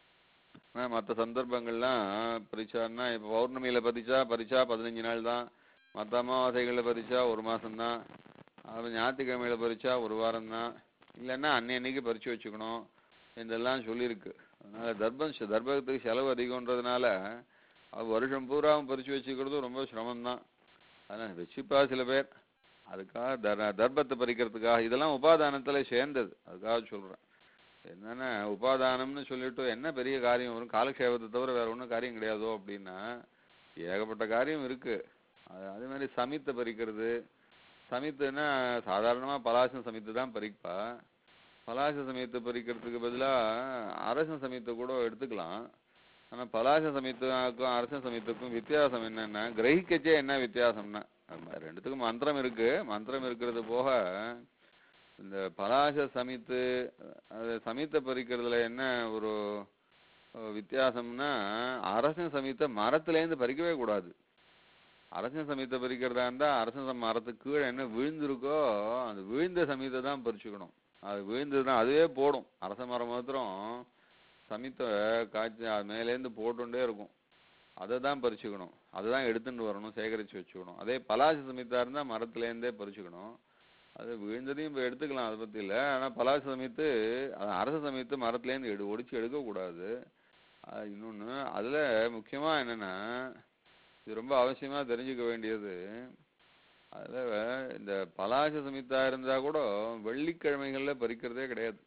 ஆனா மற்ற சந்தர்ப்பங்கள்லாம் பறிச்சான்னா இப்போ பௌர்ணமியில பறிச்சா பறிச்சா பதினஞ்சு நாள் தான் மற்ற அமாவாசைகளில் பறிச்சா ஒரு மாசம்தான் அப்புறம் ஞாயிற்றுக்கிழமையில பறிச்சா ஒரு வாரம் தான் இல்லைன்னா அன்னை அன்னைக்கு பறிச்சு வச்சுக்கணும் இதெல்லாம் சொல்லியிருக்கு அதனால தர்ப்பம் செ- தர்ப்பத்துக்கு செலவு அதிகம்ன்றதுனால அது வருஷம் பூராவும் பறிச்சு வச்சுக்கிறது ரொம்ப சிரமம்தான் அதனால வச்சுப்பா சில பேர் அதுக்காக தர் தர்ப்பத்தை பறிக்கிறதுக்காக இதெல்லாம் உபாதானத்துல சேர்ந்தது அதுக்காக சொல்றேன் என்னன்னா உபாதானம்னு சொல்லிட்டு என்ன பெரிய காரியம் வரும் காலக்ஷேபத்தை தவிர வேற ஒன்றும் காரியம் கிடையாதோ அப்படின்னா ஏகப்பட்ட காரியம் இருக்கு அது அதே மாதிரி சமித்தை பறிக்கிறது சமித்துன்னா சாதாரணமா பலாசம் சமித்து தான் பறிப்பா பலாச சமயத்தை பறிக்கிறதுக்கு பதிலா அரசன் சமயத்தை கூட எடுத்துக்கலாம் ஆனா பலாச சமயத்துக்கும் அரசன் சமயத்துக்கும் வித்தியாசம் என்னன்னா கிரகிக்கச்சே என்ன வித்தியாசம்னா அது ரெண்டுத்துக்கும் மந்திரம் இருக்கு மந்திரம் இருக்கிறது போக இந்த பலாச சமித்து அது சமித்தை பறிக்கிறதுல என்ன ஒரு அஹ், வித்தியாசம்னா அரசன் சமித்தை மரத்துலேருந்து பறிக்கவே கூடாது அரசன் சமயத்தை பறிக்கிறதா இருந்தா அரசன் சம- மரத்துக்கு கீழே என்ன விழுந்திருக்கோ அந்த விழுந்த சமயத்தை தான் பறிச்சுக்கணும் அது விழுந்ததுன்னா அதுவே போடும் அரச மரம் மாத்திரம் சமயத்தை காய்ச்சி அது மேலேருந்து போட்டுட்டே இருக்கும் அதை தான் பறிச்சுக்கணும் அதை தான் எடுத்துட்டு வரணும் சேகரித்து வச்சுக்கணும் அதே பலாச சமயத்தா இருந்தா மரத்துலேருந்தே பறிச்சுக்கணும் அது விழுந்ததையும் இப்போ எடுத்துக்கலாம் அதை பற்றி இல்லை ஆனால் பலாச சமயத்து அது அரச சமயத்து மரத்துலேருந்து எடு ஒடிச்சு எடுக்கக்கூடாது அது இன்னொன்று அதில் முக்கியமாக என்னென்னா இது ரொம்ப அவசியமாக தெரிஞ்சுக்க வேண்டியது அதில் இந்த பலாச சமித்தா இருந்தால் கூட வெள்ளிக்கிழமைகளில் பறிக்கிறதே கிடையாது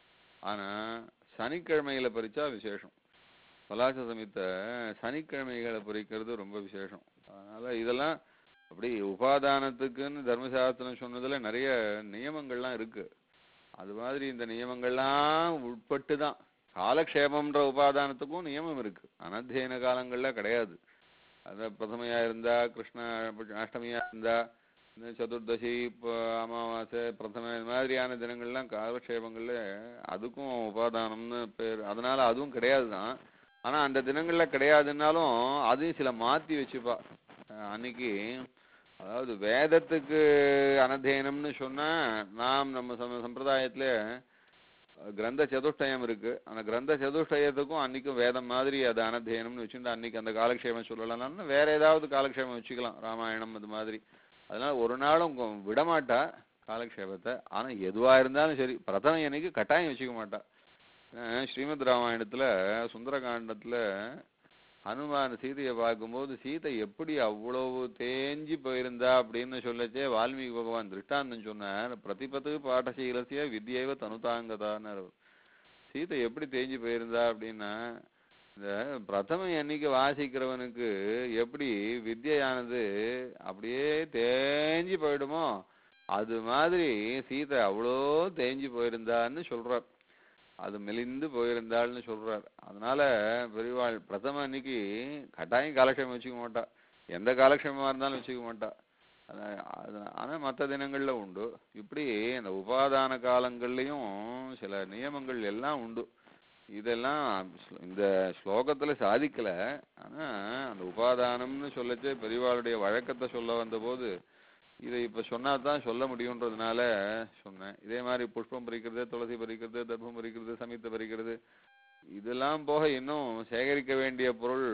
ஆனால் சனிக்கிழமைகளை பறிச்சா விசேஷம் பலாச சமித்தை சனிக்கிழமைகளை பறிக்கிறது ரொம்ப விசேஷம் அதனால் இதெல்லாம் அப்படி உபாதானத்துக்குன்னு தர்மசாஸ்திரம் சொன்னதுல நிறைய நியமங்கள்லாம் இருக்கு அது மாதிரி இந்த நியமங்கள்லாம் உட்பட்டு தான் காலக்ஷேபம்ன்ற உபாதானத்துக்கும் நியமம் இருக்கு அனத்தியன காலங்கள்ல கிடையாது அது பிரதமையா இருந்தா கிருஷ்ண அஷ்டமியா இருந்தா இந்த சதுர்தசி இப்போ அமாவாசை பிரதம இது மாதிரியான தினங்கள்லாம் காலக்ஷேபங்கள்ல அதுக்கும் உபாதானம்னு பேர் அதனால அதுவும் கிடையாது தான் ஆனா அந்த தினங்கள்ல கிடையாதுன்னாலும் அதையும் சில மாத்தி வச்சுப்பா அஹ் அன்னைக்கு அதாவது வேதத்துக்கு அனத்தியனம்னு சொன்னா நாம் நம்ம சம சம்பிரதாயத்துல அஹ், கிரந்த சதுஷ்டயம் இருக்கு அந்த கிரந்த சதுஷ்டயத்துக்கும் அன்னைக்கும் வேதம் மாதிரி அது அனத்தியனம்னு வச்சுட்டு அன்னைக்கு அந்த காலக்ஷேபம் சொல்லலாம்னா வேற ஏதாவது காலக்ஷேபம் வச்சுக்கலாம் ராமாயணம் அது மாதிரி அதனால ஒரு நாளும் கொ- விடமாட்டா காலக்ஷேபத்தை ஆனா எதுவா இருந்தாலும் சரி பிரதம அன்னைக்கு கட்டாயம் வச்சுக்க மாட்டா அஹ் ஸ்ரீமத் ராமாயணத்துல சுந்தரகாண்டத்துல ஹனுமான் சீதையை பார்க்கும்போது சீதை எப்படி அவ்வளவு தேஞ்சு போயிருந்தா அப்படின்னு சொல்லச்சே வால்மீகி பகவான் திருஷ்டாந்தம் சொன்னார் பிரதிபத்து பாடசீலசிய வித்யைவ தனுதாங்கதான்னு சீதை எப்படி தேஞ்சு போயிருந்தா அப்படின்னா இந்த பிரதம எண்ணிக்கை வாசிக்கிறவனுக்கு எப்படி வித்யானது அப்படியே தேஞ்சு போயிடுமோ அது மாதிரி சீதை அவ்வளோ தேஞ்சு போயிருந்தான்னு சொல்றார் அது மெலிந்து போயிருந்தாள்னு சொல்றார் அதனால பெரியவாள் பிரதம அன்னைக்கு கட்டாயம் காலக்ஷேபம் வச்சுக்க மாட்டா எந்த காலக்ஷேபமா இருந்தாலும் வச்சுக்க மாட்டா ஆனா- அது- ஆனா மற்ற தினங்கள்ல உண்டு இப்படி இந்த உபாதான காலங்கள்லயும் சில நியமங்கள் எல்லாம் உண்டு இதெல்லாம் ஸ்ல- இந்த ஸ்லோகத்துல சாதிக்கல ஆனா அந்த உபாதானம்னு சொல்லச்சே பெரியவாளுடைய வழக்கத்தை சொல்ல வந்தபோது இதை இப்ப சொன்னா தான் சொல்ல முடியுன்றதுனால சொன்னேன் இதே மாதிரி புஷ்பம் பறிக்கிறது துளசி பறிக்கிறது தர்ப்பம் பறிக்கிறது சமீத்தை பறிக்கிறது இதெல்லாம் போக இன்னும் சேகரிக்க வேண்டிய பொருள்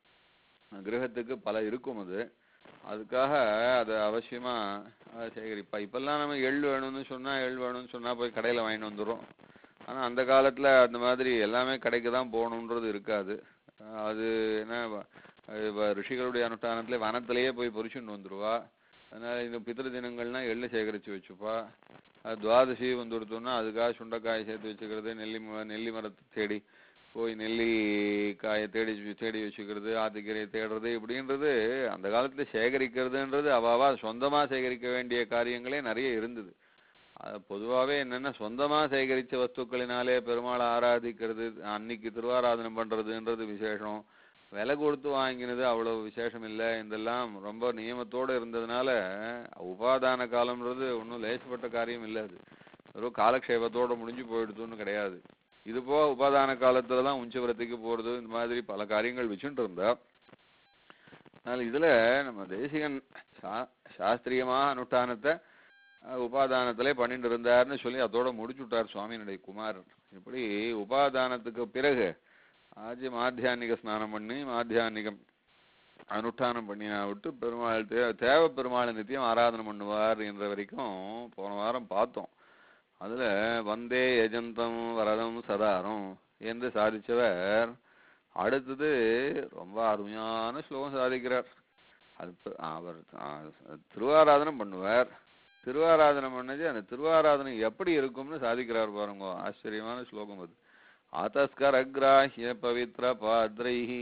கிரகத்துக்கு பல இருக்கும் அது அதுக்காக அதை அவசியமா அதை சேகரிப்பா இப்பெல்லாம் நம்ம எள் வேணும்னு சொன்னா எள் வேணும்னு சொன்னா போய் கடையில வாங்கிட்டு வந்துடுறோம் ஆனா அந்த காலத்துல அந்த மாதிரி எல்லாமே கடைக்கு தான் போகணுன்றது இருக்காது அஹ் அது என்ன வ- அது வ- ரிஷிகளுடைய அனுஷ்டானத்துல வனத்திலேயே போய் பொறிச்சுட்டு வந்துருவா அதனால இந்த பித்திரு தினங்கள்னா எள்ளு சேகரிச்சு வச்சுப்பா அது துவாதசி வந்து கொடுத்தோம்னா அதுக்காக சுண்டைக்காய் சேர்த்து வச்சுக்கிறது நெல்லி ம- நெல்லி மரத்தை தேடி போய் நெல்லிக்காயை தேடி வச்சு- தேடி வச்சுக்கிறது ஆத்துக்கீரையை தேடுறது இப்படின்றது அந்த காலத்துல சேகரிக்கிறதுன்றது அவாவா சொந்தமா சேகரிக்க வேண்டிய காரியங்களே நிறைய இருந்தது அது பொதுவாவே என்னன்னா சொந்தமா சேகரிச்ச வஸ்துக்களினாலே பெருமாளை ஆராதிக்கிறது அன்னைக்கு திருவாராதனம் பண்றதுன்றது விசேஷம் விலை கொடுத்து வாங்கினது அவ்வளவு விசேஷம் இல்லை இதெல்லாம் ரொம்ப நியமத்தோட இருந்ததுனால உபாதான காலம்ன்றது ஒன்றும் லேசப்பட்ட காரியம் இல்லை அது வெறும் காலக்ஷேபத்தோட முடிஞ்சு போயிடுதுன்னு கிடையாது இது போக உபாதான காலத்துல தான் உஞ்சவரத்துக்கு போறது இந்த மாதிரி பல காரியங்கள் வச்சுட்டு இருந்தா அதனால இதுல நம்ம தேசிகன் சா- சாஸ்திரியமா அனுஷ்டானத்தை அஹ், உபாதானத்திலே பண்ணிட்டு இருந்தாருன்னு சொல்லி அதோட முடிச்சு விட்டார் சுவாமியினுடைய குமாரன் இப்படி உபாதானத்துக்கு பிறகு ஆஜி மாத்தியானிக ஸ்நானம் பண்ணி மாத்தியானிகம் அனுஷ்டானம் பண்ணினா விட்டு பெருமாள் தே தேவ பெருமாளை நித்தியம் ஆராதனை பண்ணுவார் என்ற வரைக்கும் போன வாரம் பார்த்தோம் அதுல வந்தே யஜந்தம் வரதம் சதாரம் என்று சாதிச்சவர் அடுத்தது ரொம்ப அருமையான ஸ்லோகம் சாதிக்கிறார் அது ப- அவர் ஆ, திருவாராதனம் பண்ணுவார் திருவாராதனம் பண்ணது அந்த திருவாராதனை எப்படி இருக்கும்னு சாதிக்கிறார் பாருங்க ஆச்சரியமான ஸ்லோகம் அது ஆதஸ்கரகிராஹ்ய பவித்ர பாத்ரைஹி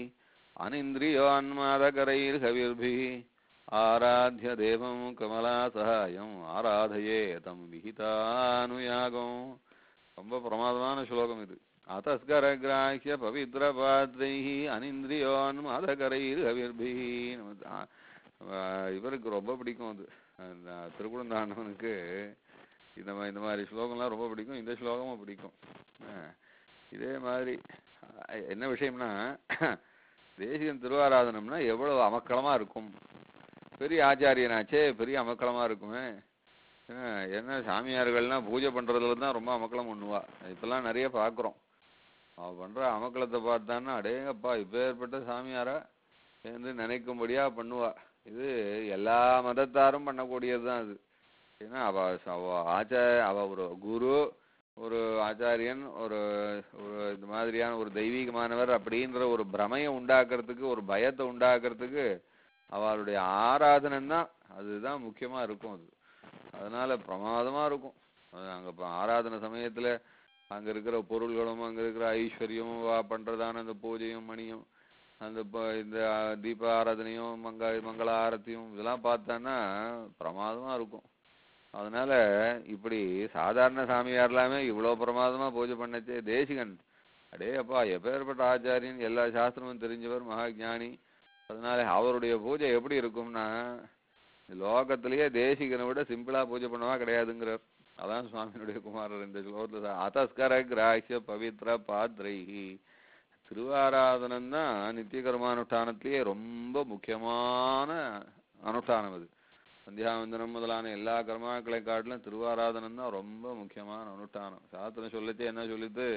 அனிந்திரியோன்மாதகரைர்ஹவிர்பிः ஆராத்ய தேவம் கமலா சகாயம் ஆராதயே தம் விஹிதானுயாகம் ரொம்ப பிரமாதமான ஸ்லோகம் இது அத்தஸ்கரகிராஹ்ய பவித்ர பாத்ரைஹி அனிந்திரியோன்மாதகரைர்ஹவிர்பிः நம்ம ஆ, ஆ, இவருக்கு ரொம்ப பிடிக்கும் அது அந்த திருக்குழந்தாண்டவனுக்கு இந்த மா- இந்த மாதிரி ஸ்லோகம்லாம் ரொம்ப பிடிக்கும் இந்த ஸ்லோகமும் பிடிக்கும் ஆ, இதே மாதிரி அஹ், என்ன விஷயம்னா தேசிகன் திருவாராதனம்னா எவ்வளவு அமக்களமா இருக்கும் பெரிய ஆச்சாரியனாச்சே பெரிய அமக்களமா இருக்குமே அஹ், என்ன சாமியார்கள்லாம் பூஜை பண்றதுல தான் ரொம்ப அமக்களம் பண்ணுவா இப்பெல்லாம் நிறைய பார்க்குறோம் அவ பண்ற அமக்களத்தை பார்த்தான்னா அடேங்கப்பா இப்பேற்பட்ட சாமியாரா என்று நினைக்கும்படியா பண்ணுவா இது எல்லா மதத்தாரும் பண்ணக்கூடியது தான் அது ஏன்னா அவ அவ ஆச்சார அவ ஒரு குரு ஒரு ஆச்சாரியன் ஒரு ஒரு இது மாதிரியான ஒரு தெய்வீகமானவர் அப்படின்ற ஒரு பிரமையை உண்டாக்குறதுக்கு ஒரு பயத்தை உண்டாக்குறதுக்கு அவளுடைய ஆராதனை தான் அதுதான் முக்கியமா இருக்கும் அது அதனால பிரமாதமா இருக்கும் அது அங்க இப்ப ஆராதனை சமயத்துல அங்க இருக்கிற பொருள்களும் அங்க இருக்கிற ஐஸ்வர்யமும் வா பண்றதான அந்த பூஜையும் மணியும் அந்த ப- இந்த அஹ், தீப ஆராதனையும் மங்க மங்கள ஆரத்தியும் இதெல்லாம் பார்த்தான்னா பிரமாதமா இருக்கும் அதனால இப்படி சாதாரண சாமியார் எல்லாமே இவ்வளவு பிரமாதமா பூஜை பண்ணச்சே தேசிகன் அடே அப்பா எப்பேற்பட்ட ஆச்சாரியன் எல்லா சாஸ்திரமும் தெரிஞ்சவர் மகா ஞானி அதனால அவருடைய பூஜை எப்படி இருக்கும்னா லோகத்திலேயே தேசிகனை விட சிம்பிளா பூஜை பண்ணவா கிடையாதுங்கிறார் அதான் சுவாமியினுடைய குமாரர் இந்த ஸ்லோகத்துல அதஸ்கர கிராஹ்ய பவித்ர பாத்ரைஹி திருவாராதனம் தான் நித்திய கர்மானுஷ்டானத்திலேயே ரொம்ப முக்கியமான அனுஷ்டானம் அது சந்தியாவந்தனம் முதலான எல்லா கர்மாக்களை காட்டிலும் திருவாராதனம் தான் ரொம்ப முக்கியமான அனுஷ்டானம் சாஸ்திரம் சொல்லச்சே என்ன சொல்லிட்டு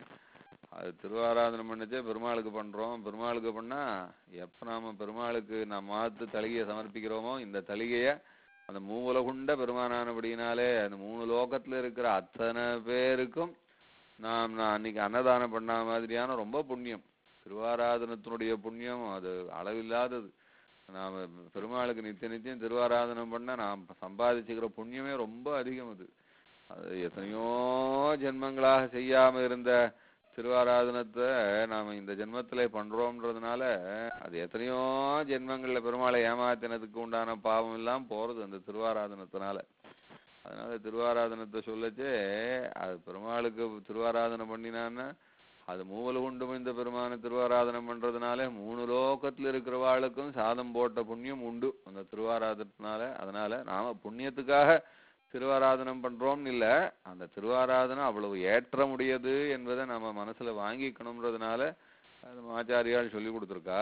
அது திருவாராதனம் பண்ணச்சே பெருமாளுக்கு பண்றோம் பெருமாளுக்கு பண்ணா எப்ப நாம பெருமாளுக்கு நாம் மாத்து தலிகையை சமர்ப்பிக்கிறோமோ இந்த தலிகைய அந்த மூவுலகுண்ட பெருமானானபடியினாலே அந்த மூணு லோகத்துல இருக்கிற அத்தனை பேருக்கும் நாம் நான் அன்னைக்கு அன்னதானம் பண்ண மாதிரியான ரொம்ப புண்ணியம் திருவாராதனத்தினுடைய புண்ணியம் அது அளவில்லாதது நாம பெருமாளுக்கு நித்திய நித்தியம் திருவாராதனம் பண்ண நாம் சம்பாதிச்சுக்கிற புண்ணியமே ரொம்ப அதிகம் அது அது எத்தனையோ ஜென்மங்களாக செய்யாம இருந்த திருவாராதனத்தை நாம இந்த ஜென்மத்திலே பண்றோம்ன்றதுனால அது எத்தனையோ ஜென்மங்கள்ல பெருமாளை ஏமாத்தினதுக்கு உண்டான பாவம் எல்லாம் போறது அந்த திருவாராதனத்தினால அதனால திருவாராதனத்தை சொல்லச்சே அது பெருமாளுக்கு திருவாராதனை பண்ணினான்னா அது மூவல உண்டு இந்த பெருமான திருவாராதனம் பண்றதுனால மூணு லோகத்துல இருக்கிறவாளுக்கும் சாதம் போட்ட புண்ணியம் உண்டு அந்த திருவாராதனத்தினால அதனால நாம புண்ணியத்துக்காக திருவாராதனம் பண்றோம்னு இல்ல அந்த திருவாராதனம் அவ்வளவு ஏற்றமுடையது என்பதை நம்ம மனசுல வாங்கிக்கணும்ன்றதுனால அது ஆச்சாரியால் சொல்லி கொடுத்துருக்கா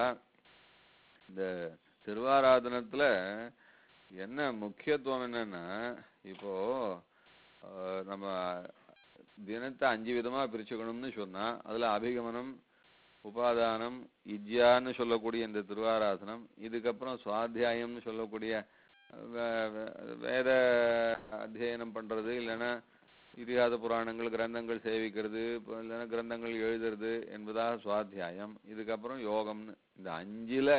இந்த திருவாராதனத்துல என்ன முக்கியத்துவம் என்னன்னா இப்போ அஹ், நம்ம தினத்தை அஞ்சு விதமா பிரிச்சுக்கணும்னு சொன்னா அதுல அபிகமனம் உபாதானம் இஜ்யான்னு சொல்லக்கூடிய இந்த திருவாராசனம் இதுக்கப்புறம் சுவாத்தியாயம்னு சொல்லக்கூடிய வே- வே- வேத அத்தியனம் பண்றது இல்லைன்னா இதிகாத புராணங்கள் கிரந்தங்கள் சேவிக்கிறது இப்ப இல்லைன்னா கிரந்தங்கள் எழுதுறது என்பதாக சுவாத்தியாயம் இதுக்கப்புறம் யோகம்னு இந்த அஞ்சுல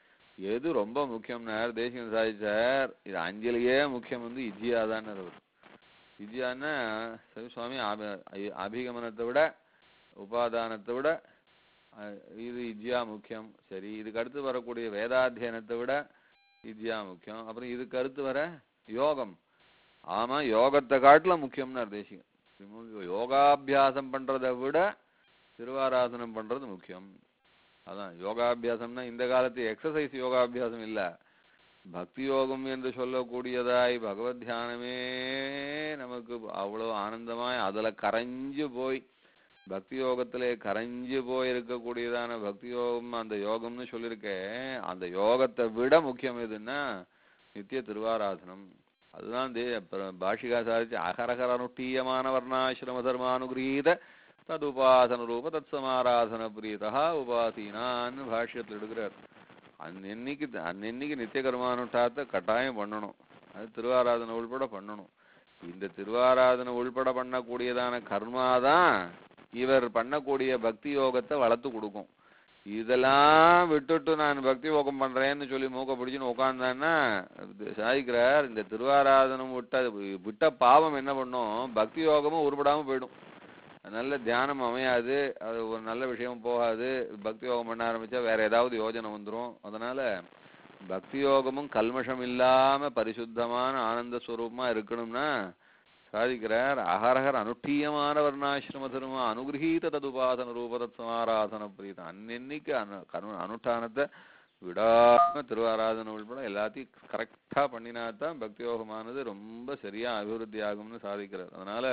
எது ரொம்ப முக்கியம்னா தேசியம் சாதிச்சார் இது அஞ்சுலயே முக்கியம் வந்து இஜ்யா தான் அவர் இஜ்யான்னா சரி சுவாமி அப- அ- அபிகமனத்தை விட உபாதானத்தை விட அஹ், இது இஜ்யா முக்கியம் சரி இதுக்கு அடுத்து வரக்கூடிய வேதாத்தியனத்தை விட வித்யா முக்கியம் அப்புறம் இதுக்கு அடுத்து வர யோகம் ஆமா யோகத்தை காட்டிலும் முக்கியம்னு தேசிகம் யோகாபியாசம் பண்றதை விட திருவாராதனம் பண்றது முக்கியம் அதான் யோகாபியாசம்னா இந்த காலத்து எக்ஸசைஸ் யோகாபியாசம் இல்ல பக்தி யோகம் என்று சொல்லக்கூடியதாய் பகவத் தியானமே நமக்கு அவ்வளவு ஆனந்தமாய் அதுல கரைஞ்சு போய் பக்தி யோகத்திலே கரைஞ்சு போய் இருக்கக்கூடியதான பக்தி யோகம் அந்த யோகம்னு சொல்லியிருக்கேன் அந்த யோகத்தை விட முக்கியம் எதுன்னா நித்திய திருவாராதனம் அதுதான் தே அப்புறம் பாஷிகா சாதிச்சு அகரகர அனுஷ்டீயமான வர்ணாசிரம தர்மானுகிரீத ததுபாசன ரூப தத் சமாராதன பிரியதா உபாசீனான்னு பாஷ்யத்தில் எடுக்கிறார் அன்னன்னைக்கு அன்னன்னைக்கு நித்திய கர்மானுஷ்டாத்தை கட்டாயம் பண்ணணும் அது திருவாராதனை உள்பட பண்ணணும் இந்த திருவாராதனை உள்பட பண்ணக்கூடியதான கர்மாதான் இவர் பண்ணக்கூடிய பக்தி யோகத்தை வளர்த்து கொடுக்கும் இதெல்லாம் விட்டுட்டு நான் பக்தி யோகம் பண்றேன்னு சொல்லி மூக்க பிடிச்சுன்னு உட்காந்தான்னா சாதிக்கிறார் இந்த திருவாராதனம் விட்ட விட்ட பாவம் என்ன பண்ணும் பக்தி யோகமும் உருப்படாம போயிடும் நல்ல தியானம் அமையாது அது ஒரு நல்ல விஷயம் போகாது பக்தி யோகம் பண்ண ஆரம்பிச்சா வேற ஏதாவது யோஜனை வந்துரும் அதனால பக்தி யோகமும் கல்மஷம் இல்லாம பரிசுத்தமான ஆனந்த ஸ்வரூபமா இருக்கணும்னா சாதிக்கிறார் அகரகர் அனுஷ்டீயமான வர்ணாசிரம தர்ம அனுகிரகீத ததுபாசன ரூபதத் சமாராதன பிரீத அன்னன்னைக்கு அனு கர்ம அனுஷ்டானத்தை விடாம திருவாராதனை உள்பட எல்லாத்தையும் கரெக்டா பண்ணினாதான் பக்தி யோகமானது ரொம்ப சரியா அபிவிருத்தி ஆகும்னு சாதிக்கிறார் அதனால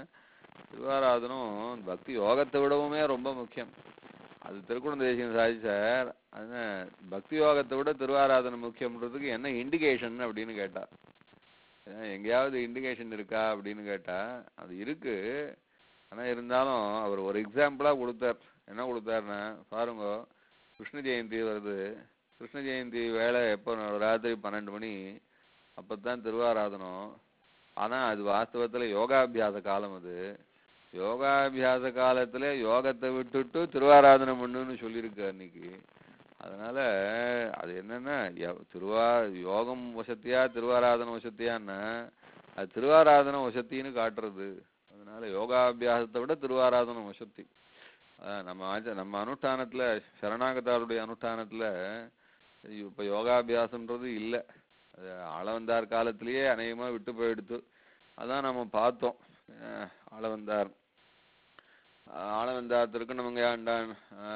திருவாராதனம் பக்தி யோகத்தை விடவுமே ரொம்ப முக்கியம் அது திருக்குணம் தேசியம் சாதிச்சார் அது பக்தி யோகத்தை விட திருவாராதனம் முக்கியம்ன்றதுக்கு என்ன இண்டிகேஷன் அப்படின்னு கேட்டா ஏன் எங்கேயாவது இண்டிகேஷன் இருக்கா அப்படின்னு கேட்டா அது இருக்கு ஆனா இருந்தாலும் அவர் ஒரு எக்ஸாம்பிளா கொடுத்தார் என்ன கொடுத்தாருன்னா பாருங்க கிருஷ்ண ஜெயந்தி வருது கிருஷ்ண ஜெயந்தி வேலை எப்போ ராத்திரி பன்னெண்டு மணி அப்பதான் திருவாராதனம் ஆனா அது வாஸ்தவத்துல யோகாபியாச காலம் அது யோகாபியாச காலத்துல யோகத்தை விட்டுட்டு திருவாராதனம் பண்ணுன்னு சொல்லியிருக்கு அன்னைக்கு அதனால அது என்னன்னா ய- திருவா யோகம் வசத்தியா திருவாராதனம் வசத்தியான்னா அது திருவாராதனம் வசத்தின்னு காட்டுறது அதனால யோகாபியாசத்தை விட திருவாராதனம் வசத்தி அதான் நம்ம ஆச்ச- நம்ம அனுஷ்டானத்துல சரணாகதாருடைய அனுஷ்டானத்துல இப்ப யோகாபியாசம்ன்றது இல்ல அது ஆளவந்தார் காலத்திலேயே அநேகமா விட்டு போயிடுத்து அதான் நம்ம பார்த்தோம் அஹ் ஆளவந்தார் அஹ் ஆளவந்தார் திருக்கணமங்க ஆண்டான்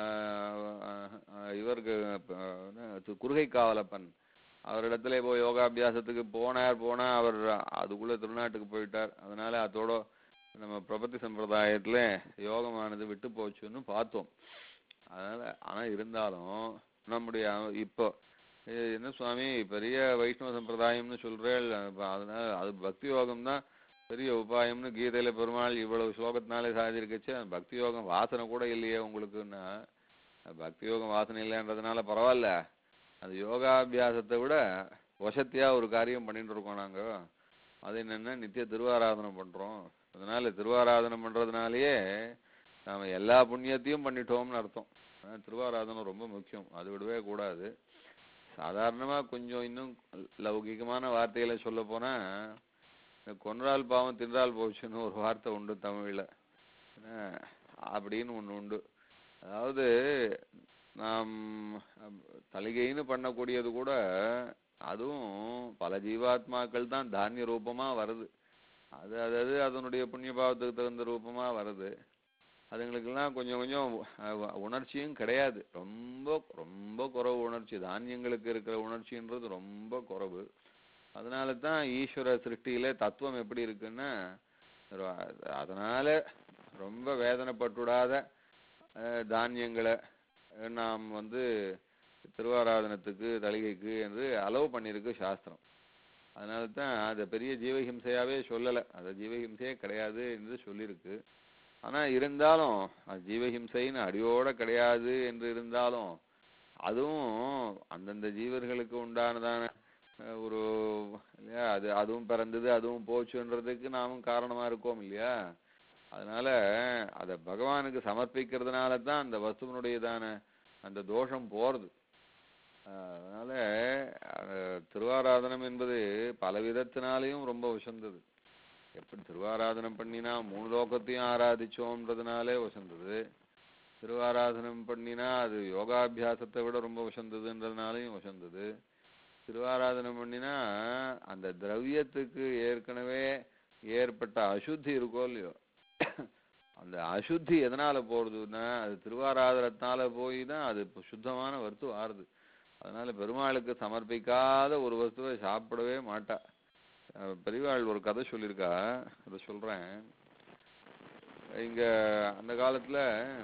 இவருக்கு அஹ், என்ன, குறுகை காவலப்பன் அவரிடத்துல போய் யோகாபியாசத்துக்கு போனார் போனா அவர் அதுக்குள்ள திருநாட்டுக்கு போயிட்டார் அதனால அதோட நம்ம பிரபத்தி சம்பிரதாயத்துல யோகமானது விட்டு போச்சுன்னு பார்த்தோம் அதனால ஆனா இருந்தாலும் நம்முடைய அ- இப்போ ஏ- என்ன சுவாமி பெரிய வைஷ்ணவ சம்பிரதாயம்னு சொல்றேன் அதனால அது பக்தி யோகம் தான் பெரிய உபாயம்னு கீதையில பெருமாள் இவ்வளவு ஸ்லோகத்தினாலே சாதிருக்கச்சு அந்த பக்தி யோகம் வாசனை கூட இல்லையே உங்களுக்குன்னா அது பக்தி யோகம் வாசனை இல்லைன்றதுனால பரவாயில்ல அந்த யோகாபியாசத்தை விட வசத்தியா ஒரு காரியம் பண்ணிட்டு இருக்கோம் நாங்க அது என்னன்னா நித்திய திருவாராதனம் பண்றோம் அதனால திருவாராதனம் பண்றதுனாலயே நாம எல்லா புண்ணியத்தையும் பண்ணிட்டோம்னு அர்த்தம் ஆனா திருவாராதனம் ரொம்ப முக்கியம் அது விடவே கூடாது சாதாரணமா கொஞ்சம் இன்னும் லௌகிகமான வார்த்தைகளை சொல்ல போனா இந்த கொன்றால் பாவம் தின்றால் போச்சுன்னு ஒரு வார்த்தை உண்டு தமிழ்ல என்ன, அப்படின்னு ஒண்ணு உண்டு அதாவது நாம் அம், தலிகைன்னு பண்ணக்கூடியது கூட அதுவும் பல ஜீவாத்மாக்கள் தான் தானிய ரூபமா வருது அது அதாவது அதனுடைய புண்ணிய பாவத்துக்கு தகுந்த ரூபமா வருது அதுங்களுக்கெல்லாம் கொஞ்சம் கொஞ்சம் அஹ், உணர்ச்சியும் கிடையாது ரொம்ப ரொம்ப குறைவு உணர்ச்சி தானியங்களுக்கு இருக்கிற உணர்ச்சின்றது ரொம்ப குறைவு அதனால தான் ஈஸ்வர சிருஷ்டியில தத்துவம் எப்படி இருக்குன்னா ரொ- அதனால ரொம்ப வேதனைப்பட்டுடாத அஹ், தானியங்களை அஹ், நாம் வந்து திருவாராதனத்துக்கு தலிகைக்கு என்று அலோவ் பண்ணியிருக்கு சாஸ்திரம் அதனால தான் அதை பெரிய ஜீவஹிம்சையாவே சொல்லலை அது ஜீவஹிம்சையே கிடையாது என்று சொல்லியிருக்கு ஆனா இருந்தாலும் அது ஜீவஹிம்சைன்னு அடியோட கிடையாது என்று இருந்தாலும் அதுவும் அந்தந்த ஜீவர்களுக்கு உண்டானதான அஹ், ஒரு இல்லையா அது அதுவும் பிறந்தது அதுவும் போச்சுன்றதுக்கு நாமும் காரணமா இருக்கோம் இல்லையா அதனால அதை பகவானுக்கு சமர்ப்பிக்கிறதுனால தான் அந்த வஸ்துவனுடையதான அந்த தோஷம் போறது அஹ், அதனால அஹ், திருவாராதனம் என்பது பல விதத்தினாலேயும் ரொம்ப உசந்தது எப்படி திருவாராதனம் பண்ணினா மூணு லோகத்தையும் ஆராதிச்சோம்ன்றதுனாலே வசந்தது திருவாராதனம் பண்ணினா அது யோகாபியாசத்தை விட ரொம்ப வசந்ததுன்றதுனாலையும் வசந்தது திருவாராதனம் பண்ணினா அந்த திரவியத்துக்கு ஏற்கனவே ஏற்பட்ட அசுத்தி இருக்கோ இல்லையோ அந்த அசுத்தி எதனால போறதுன்னா அது திருவாராதனத்தால போய் தான் அது இப்ப சுத்தமான வஸ்து ஆறுது அதனால பெருமாளுக்கு சமர்ப்பிக்காத ஒரு வஸ்துவை சாப்பிடவே மாட்டா அஹ் பெரியவாள் ஒரு கதை சொல்லியிருக்கா அதை சொல்றேன் இங்க அந்த காலத்துல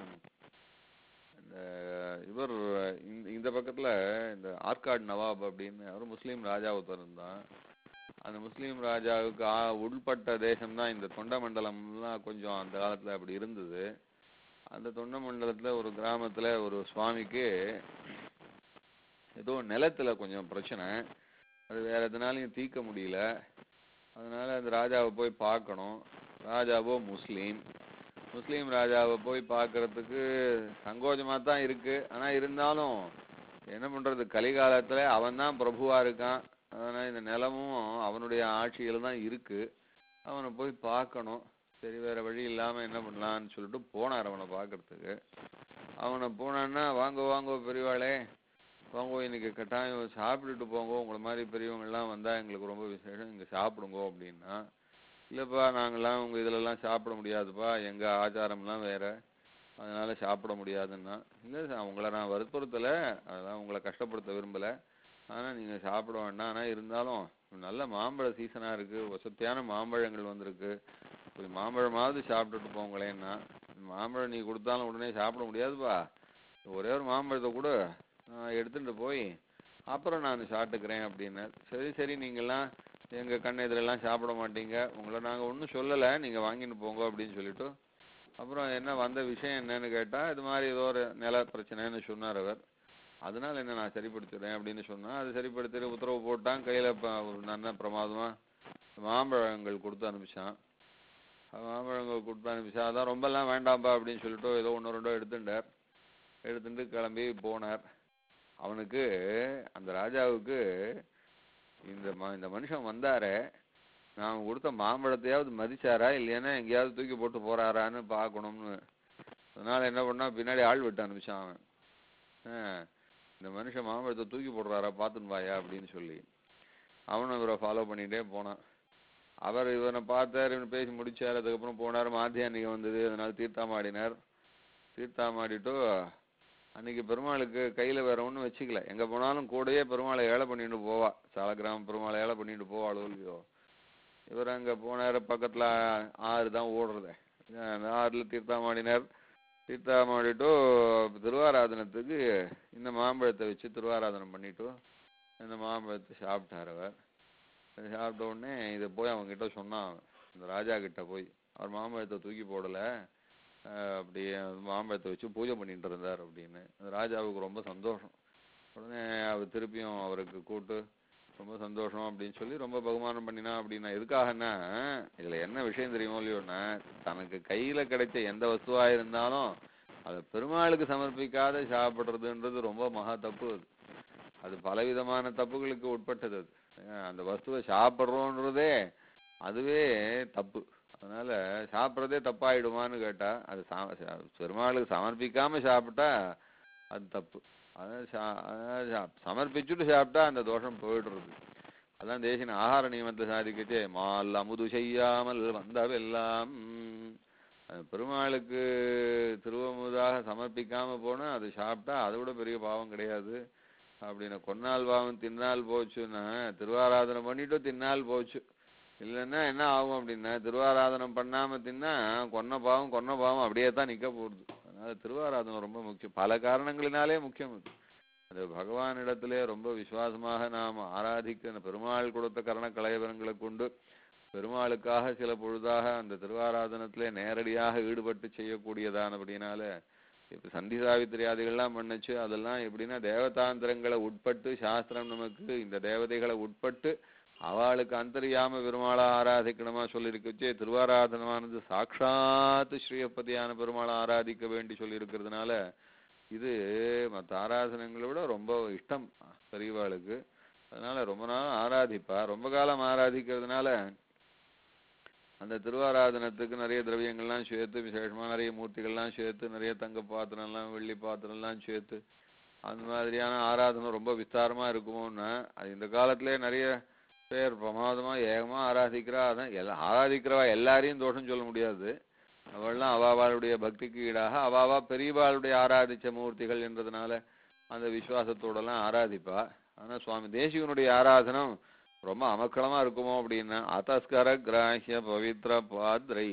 இந்த இவர் இந்த இந்த பக்கத்துல இந்த ஆற்காடு நவாப் அப்படின்னு அவர் முஸ்லீம் ராஜா ஒருத்தர் இருந்தான் அந்த முஸ்லீம் ராஜாவுக்கு ஆ- உள்பட்ட தேசம் தான் இந்த தொண்ட மண்டலம்லாம் கொஞ்சம் அந்த காலத்துல அப்படி இருந்தது அந்த தொண்ட மண்டலத்துல ஒரு கிராமத்துல ஒரு சுவாமிக்கு ஏதோ நிலத்துல கொஞ்சம் பிரச்சனை அது வேற எதனாலையும் தீர்க்க முடியல அதனால அந்த ராஜாவை போய் பார்க்கணும் ராஜாவோ முஸ்லீம் முஸ்லீம் ராஜாவை போய் பார்க்கறதுக்கு சங்கோஜமா தான் இருக்கு ஆனா இருந்தாலும் என்ன பண்றது கலிகாலத்துல அவன் தான் பிரபுவா இருக்கான் அதனால இந்த நிலமும் அவனுடைய ஆட்சியில தான் இருக்கு அவனை போய் பார்க்கணும் சரி வேற வழி இல்லாம என்ன பண்ணலாம்னு சொல்லிட்டு போனார் அவனை பார்க்கறதுக்கு அவனை போனான்னா வாங்க வாங்க பெரியவாளே வாங்க இன்னைக்கு கட்டாயம் சாப்பிட்டுட்டு போங்க உங்களை மாதிரி பெரியவங்க எல்லாம் வந்தா எங்களுக்கு ரொம்ப விசேஷம் இங்க சாப்பிடுங்க அப்படின்னா இல்லப்பா நாங்கெல்லாம் உங்க இதுல எல்லாம் சாப்பிட முடியாதுப்பா எங்க ஆச்சாரம்லாம் வேற அதனால சாப்பிட முடியாதுன்னா இல்ல சார் உங்களை நான் வற்புறுத்தல அதெல்லாம் உங்களை கஷ்டப்படுத்த விரும்பல ஆனா நீங்க சாப்பிட வேண்டாம் ஆனா இருந்தாலும் நல்ல மாம்பழ சீசனா இருக்கு வசத்தியான மாம்பழங்கள் வந்திருக்கு ஒரு மாம்பழமாவது சாப்பிட்டுட்டு போங்களேன்னா மாம்பழம் நீ கொடுத்தாலும் உடனே சாப்பிட முடியாதுப்பா ஒரே ஒரு மாம்பழத்தை கூட நான் எடுத்துட்டு போய் அப்புறம் நான் சாப்பிட்டுக்கிறேன் அப்படின்னார் சரி சரி நீங்கெல்லாம் எங்க கண் எதிரெல்லாம் சாப்பிட மாட்டீங்க உங்களை நாங்க ஒன்றும் சொல்லலை நீங்க வாங்கிட்டு போங்க அப்படின்னு சொல்லிட்டு அப்புறம் என்ன வந்த விஷயம் என்னன்னு கேட்டா இது மாதிரி ஏதோ ஒரு நில பிரச்சனைன்னு சொன்னார் அவர் அதனால என்ன நான் சரிப்படுத்திடுறேன் அப்படின்னு சொன்னா அது சரிப்படுத்தி உத்தரவு போட்டான் கையில ப- ஒரு நல்ல பிரமாதமா மாம்பழங்கள் கொடுத்து அனுப்பிச்சான் மாம்பழங்கள் கொடுத்து அனுப்பிச்சான் அதான் ரொம்பலாம் வேண்டாம்ப்பா அப்படின்னு சொல்லிட்டு ஏதோ ஒன்று ரெண்டோ எடுத்துட்டார் எடுத்துட்டு கிளம்பி போனார் அவனுக்கு அந்த ராஜாவுக்கு இந்த ம- இந்த மனுஷன் வந்தாரே நான் கொடுத்த மாம்பழத்தையாவது மதிச்சாரா இல்லையானா எங்கேயாவது தூக்கி போட்டு போறாரான்னு பார்க்கணும்னு அதனால என்ன பண்ணா பின்னாடி ஆள் விட்டு அனுப்பிச்சான் அவன் ஆ, இந்த மனுஷன் மாம்பழத்தை தூக்கி போடுறாரா பார்த்துன்னு வாயா அப்படின்னு சொல்லி அவனும் இவரை ஃபாலோ பண்ணிட்டே போனான் அவர் இவனை பார்த்தார் இவன் பேசி முடிச்சார் அதுக்கப்புறம் போனார் மாத்தியானிகம் வந்தது அதனால தீர்த்தாமாடினார் தீர்த்தாமாடிட்டு அன்னைக்கு பெருமாளுக்கு கையில வேற ஒண்ணும் வச்சுக்கல எங்க போனாலும் கூடயே பெருமாளை ஏழை பண்ணிட்டு போவா சாலக்கிராம பெருமாளை ஏழை பண்ணிட்டு போவாளோ இல்லையோ இவர் அங்க போனார் பக்கத்துல ஆறு தான் ஓடுறது அந்த ஆறுல தீர்த்தாமாடினார் தீர்த்தாமாடிட்டு திருவாராதனத்துக்கு இந்த மாம்பழத்தை வச்சு திருவாராதனம் பண்ணிட்டு இந்த மாம்பழத்தை சாப்பிட்டார் அவர் அது சாப்பிட்ட உடனே இதை போய் அவங்க கிட்ட சொன்னான் அவன். இந்த ராஜா கிட்ட போய் அவர் மாம்பழத்தை தூக்கி போடல அஹ் அப்படியே அந்த மாம்பழத்தை வச்சு பூஜை பண்ணிட்டு இருந்தார் அப்படின்னு அந்த ராஜாவுக்கு ரொம்ப சந்தோஷம் உடனே அவர் திருப்பியும் அவருக்கு கூட்டு ரொம்ப சந்தோஷம் அப்படின்னு சொல்லி ரொம்ப பகுமானம் பண்ணினா அப்படின்னா எதுக்காகன்னா இதுல என்ன விஷயம் தெரியுமோ இல்லையோன்னா தனக்கு கையில கிடைச்ச எந்த வஸ்துவா இருந்தாலும் அதை பெருமாளுக்கு சமர்ப்பிக்காத சாப்பிடுறதுன்றது ரொம்ப மகா தப்பு அது அது பலவிதமான தப்புகளுக்கு உட்பட்டது அது அஹ் அந்த வஸ்துவை சாப்பிட்றோன்றதே அதுவே தப்பு அதனால சாப்பிட்றதே தப்பாயிடுமான்னு கேட்டா அது சா- சா- பெருமாளுக்கு சமர்ப்பிக்காம சாப்பிட்டா அது தப்பு அதான் சா- அதான் சா- சமர்ப்பிச்சுட்டு சாப்பிட்டா அந்த தோஷம் போயிடுறது அதான் தேசின ஆகார நியமத்தை சாதிக்கச்சே மால் அமுது செய்யாமல் வந்தவெல்லாம் அது பெருமாளுக்கு திருவமுதாக சமர்ப்பிக்காம போனா அது சாப்பிட்டா அதை விட பெரிய பாவம் கிடையாது அப்படின்னு கொன்னால் பாவம் தின்னால் போச்சுன்னா திருவாராதனை பண்ணிட்டு தின்னால் போச்சு இல்லைன்னா என்ன ஆகும் அப்படின்னா திருவாராதனம் பண்ணாம தின்னா கொன்ன பாவம் கொன்ன பாவம் அப்படியே தான் நிக்க போகுது அதனால திருவாராதனம் ரொம்ப முக்கியம் பல காரணங்களினாலே முக்கியம் அது அது பகவானிடத்திலே ரொம்ப விசுவாசமாக நாம் ஆராதிக்க அந்த பெருமாள் கொடுத்த கரண கலைவரங்களை கொண்டு பெருமாளுக்காக சில பொழுதாக அந்த திருவாராதனத்திலே நேரடியாக ஈடுபட்டு செய்யக்கூடியதானபடினால இப்ப சந்தி சாவித்திரியாதிகள்லாம் பண்ணுச்சு அதெல்லாம் எப்படின்னா தேவதாந்திரங்களை உட்பட்டு சாஸ்திரம் நமக்கு இந்த தேவதைகளை உட்பட்டு அவளுக்கு அந்தரியாம பெருமாளை ஆராதிக்கணுமா சொல்லியிருக்குச்சு திருவாராதனமானது சாட்சாத் ஸ்ரீயப்பதியான பெருமாளை ஆராதிக்க வேண்டி சொல்லியிருக்கிறதுனால இது மற்ற ஆராதனங்களை விட ரொம்ப இஷ்டம் பெரியவாளுக்கு அதனால ரொம்ப நாள் ஆராதிப்பா ரொம்ப காலம் ஆராதிக்கிறதுனால அந்த திருவாராதனத்துக்கு நிறைய திரவியங்கள்லாம் சேர்த்து விசேஷமா நிறைய மூர்த்திகள்லாம் சேர்த்து நிறைய தங்க பாத்திரம்லாம் வெள்ளி பாத்திரம்லாம் சேர்த்து அந்த மாதிரியான ஆராதனை ரொம்ப விஸ்தாரமா இருக்குமோன்னா அது இந்த காலத்திலே நிறைய பேர் பிரமாதமா ஏகமா ஆராதிக்கிறா அதான் எல்லா ஆராதிக்கிறவா எல்லாரையும் தோஷம் சொல்ல முடியாது அவள்லாம் அவாவாளுடைய பக்திக்கு ஈடாக அவாவா பெரியவாளுடைய ஆராதிச்ச மூர்த்திகள் என்றதுனால அந்த விசுவாசத்தோடலாம் ஆராதிப்பா ஆனா சுவாமி தேசிகனுடைய ஆராதனம் ரொம்ப அமக்களமா இருக்குமோ அப்படின்னா அத்தஸ்கர கிராஹ்ய பவித்ர பாத்ரை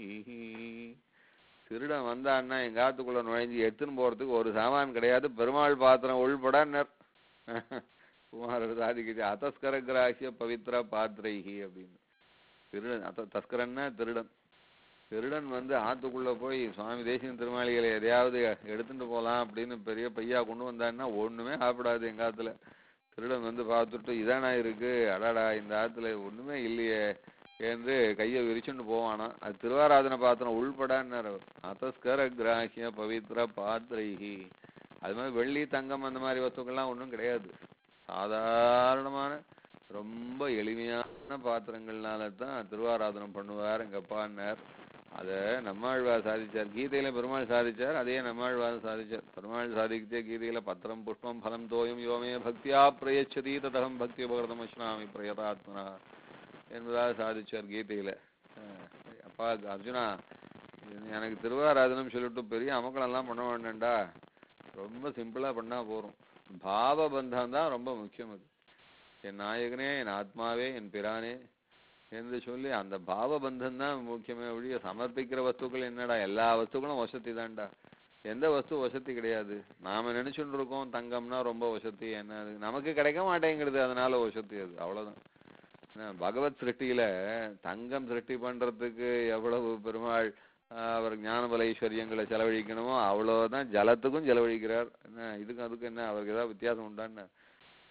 திருடன் வந்தான்னா எங்க ஆத்துக்குள்ள நுழைஞ்சு எடுத்துன்னு போறதுக்கு ஒரு சாமான் கிடையாது பெருமாள் பாத்திரம் உள்பட குமாரர் சாதிக்குது அத்தஸ்கர கிராஹ்ய பவித்ர பாத்ரைஹி அப்படின்னு திருடன் அத்த தஸ்கரன்னா திருடன் திருடன் வந்து ஆத்துக்குள்ள போய் சுவாமி தேசியம் திருமாளிகளை எதையாவது எடுத்துட்டு போலாம் அப்படின்னு பெரிய பையா கொண்டு வந்தான்னா ஒண்ணுமே சாப்பிடாது எங்க ஆத்துல திருடன் வந்து பார்த்துட்டு இதானா இருக்கு அடாடா இந்த ஆத்துல ஒண்ணுமே இல்லையே என்று கையை விரிச்சுட்டு போவானா அது திருவாராதன பாத்திரம் உள்படான்னார் அவர் அத்தஸ்கர கிராஹ்ய பவித்ர பாத்ரைஹி அது மாதிரி வெள்ளி தங்கம் அந்த மாதிரி வஸ்துக்கள்லாம் ஒண்ணும் கிடையாது சாதாரணமான ரொம்ப எளிமையான பாத்திரங்கள்னால தான் திருவாராதனம் பண்ணுவார் எங்க அப்பான்னார் அத நம்மாழ்வார் சாதிச்சார் கீதையில பெருமாள் சாதிச்சார் அதே நம்மாழ்வார் சாதிச்சார் பெருமாள் சாதிக்கத்தே கீதையில பத்திரம் புஷ்பம் பலம் தோயம் யோமே பக்தியா பிரயச்சதி ததகம் பக்தி உபகிருதம் அஸ்னாமி பிரயதாத்மனா என்பதாக சாதிச்சார் கீதையில அஹ் அப்பா அர்ஜுனா இது எனக்கு திருவாராதனம் சொல்லிட்டு பெரிய அமக்களெல்லாம் பண்ண வேண்டாம்டா ரொம்ப சிம்பிளா பண்ணா போறோம் பாவ பந்தம் தான் ரொம்ப முக்கியம் அது என் நாயகனே என் ஆத்மாவே என் பிரானே என்று சொல்லி அந்த பாவ பந்தம் தான் முக்கியமே ஒழிய சமர்ப்பிக்கிற வஸ்துக்கள் என்னடா எல்லா வஸ்துக்களும் வசதி தான்டா எந்த வஸ்து வசதி கிடையாது நாம நினைச்சுட்டு இருக்கோம் தங்கம்னா ரொம்ப வசதி என்ன அது நமக்கு கிடைக்க மாட்டேங்கிறது அதனால வசதி அது அவ்வளவுதான் என்ன, பகவத் சிருஷ்டியில தங்கம் சிருஷ்டி பண்றதுக்கு எவ்வளவு பெருமாள் ஆஹ், அவர் ஞானபல ஐஸ்வர்யங்களை செலவழிக்கணுமோ அவ்வளவுதான் ஜலத்துக்கும் செலவழிக்கிறார் என்ன இதுக்கும் அதுக்கும் என்ன அவருக்கு ஏதாவது வித்தியாசம் உண்டான்னு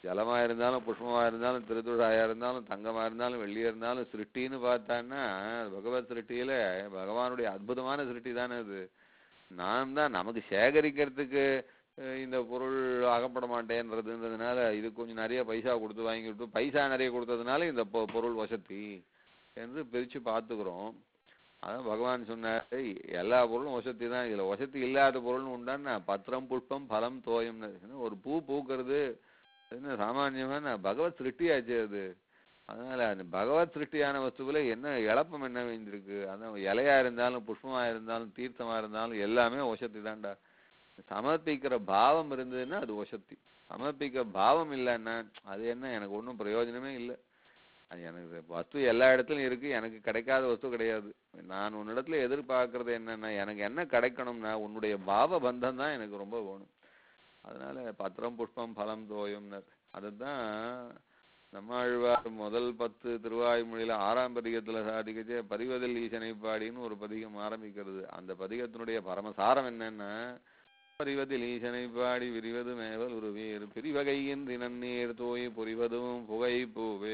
ஜலமா இருந்தாலும் புஷ்பமா இருந்தாலும் திருத்துழாயா இருந்தாலும் தங்கமா இருந்தாலும் வெள்ளியா இருந்தாலும் சிருஷ்டின்னு பார்த்தான்னா பகவத் சிருஷ்டியில பகவானுடைய அற்புதமான சிருஷ்டி தானே அது நாம் தான் நமக்கு சேகரிக்கிறதுக்கு அஹ், இந்த பொருள் அகப்பட மாட்டேன்றதுன்றதுனால இது கொஞ்சம் நிறைய பைசா கொடுத்து வாங்கி கொடுத்து பைசா நிறைய கொடுத்ததுனால இந்த பொ- பொருள் வசதி என்று பிரிச்சு பார்த்துக்கிறோம் அதான் பகவான் சொன்னார் "ஏய், எல்லா பொருளும் வசதி தான் இதுல வசதி இல்லாத பொருள்னு உண்டான்னா பத்திரம் புஷ்பம் பலம் தோயம்னு என்ன ஒரு பூ பூக்கிறது அது என்ன சாமானியமான பகவத் சிருஷ்டியாச்சு அது அதனால அந்த பகவத் சிருஷ்டியான வஸ்துவில என்ன இழப்பம் என்ன வேண்டியிருக்கு அதான் இலையா இருந்தாலும் புஷ்பமா இருந்தாலும் தீர்த்தமா இருந்தாலும் எல்லாமே வசதி தான்டா சமர்ப்பிக்கிற பாவம் இருந்ததுன்னா அது வசதி சமர்ப்பிக்கிற பாவம் இல்லைன்னா அது என்ன எனக்கு ஒன்றும் பிரயோஜனமே இல்லை அது எனக்கு வஸ்து எல்லா இடத்துலயும் இருக்கு எனக்கு கிடைக்காத வஸ்து கிடையாது நான் உன்னிடத்துல எதிர்பார்க்கறது என்னன்னா எனக்கு என்ன கிடைக்கணும்னா உன்னுடைய பாவ பந்தம் தான் எனக்கு ரொம்ப வேணும் அதனால பத்திரம் புஷ்பம் பலம் தோயம்னர் அதுதான் நம்மாழ்வார் முதல் பத்து திருவாய்மொழியில ஆறாம் பதிகத்துல சாதிக்கச்சே பதிவதில் ஈசனை பாடின்னு ஒரு பதிகம் ஆரம்பிக்கிறது அந்த பதிகத்தினுடைய பரமசாரம் என்னன்னா பரிவதில் ஈசனை பாடி விரிவது மேவல் உருவீர் பிரிவகையின் தினநீர் தோய் புரிவதும் புகை பூவே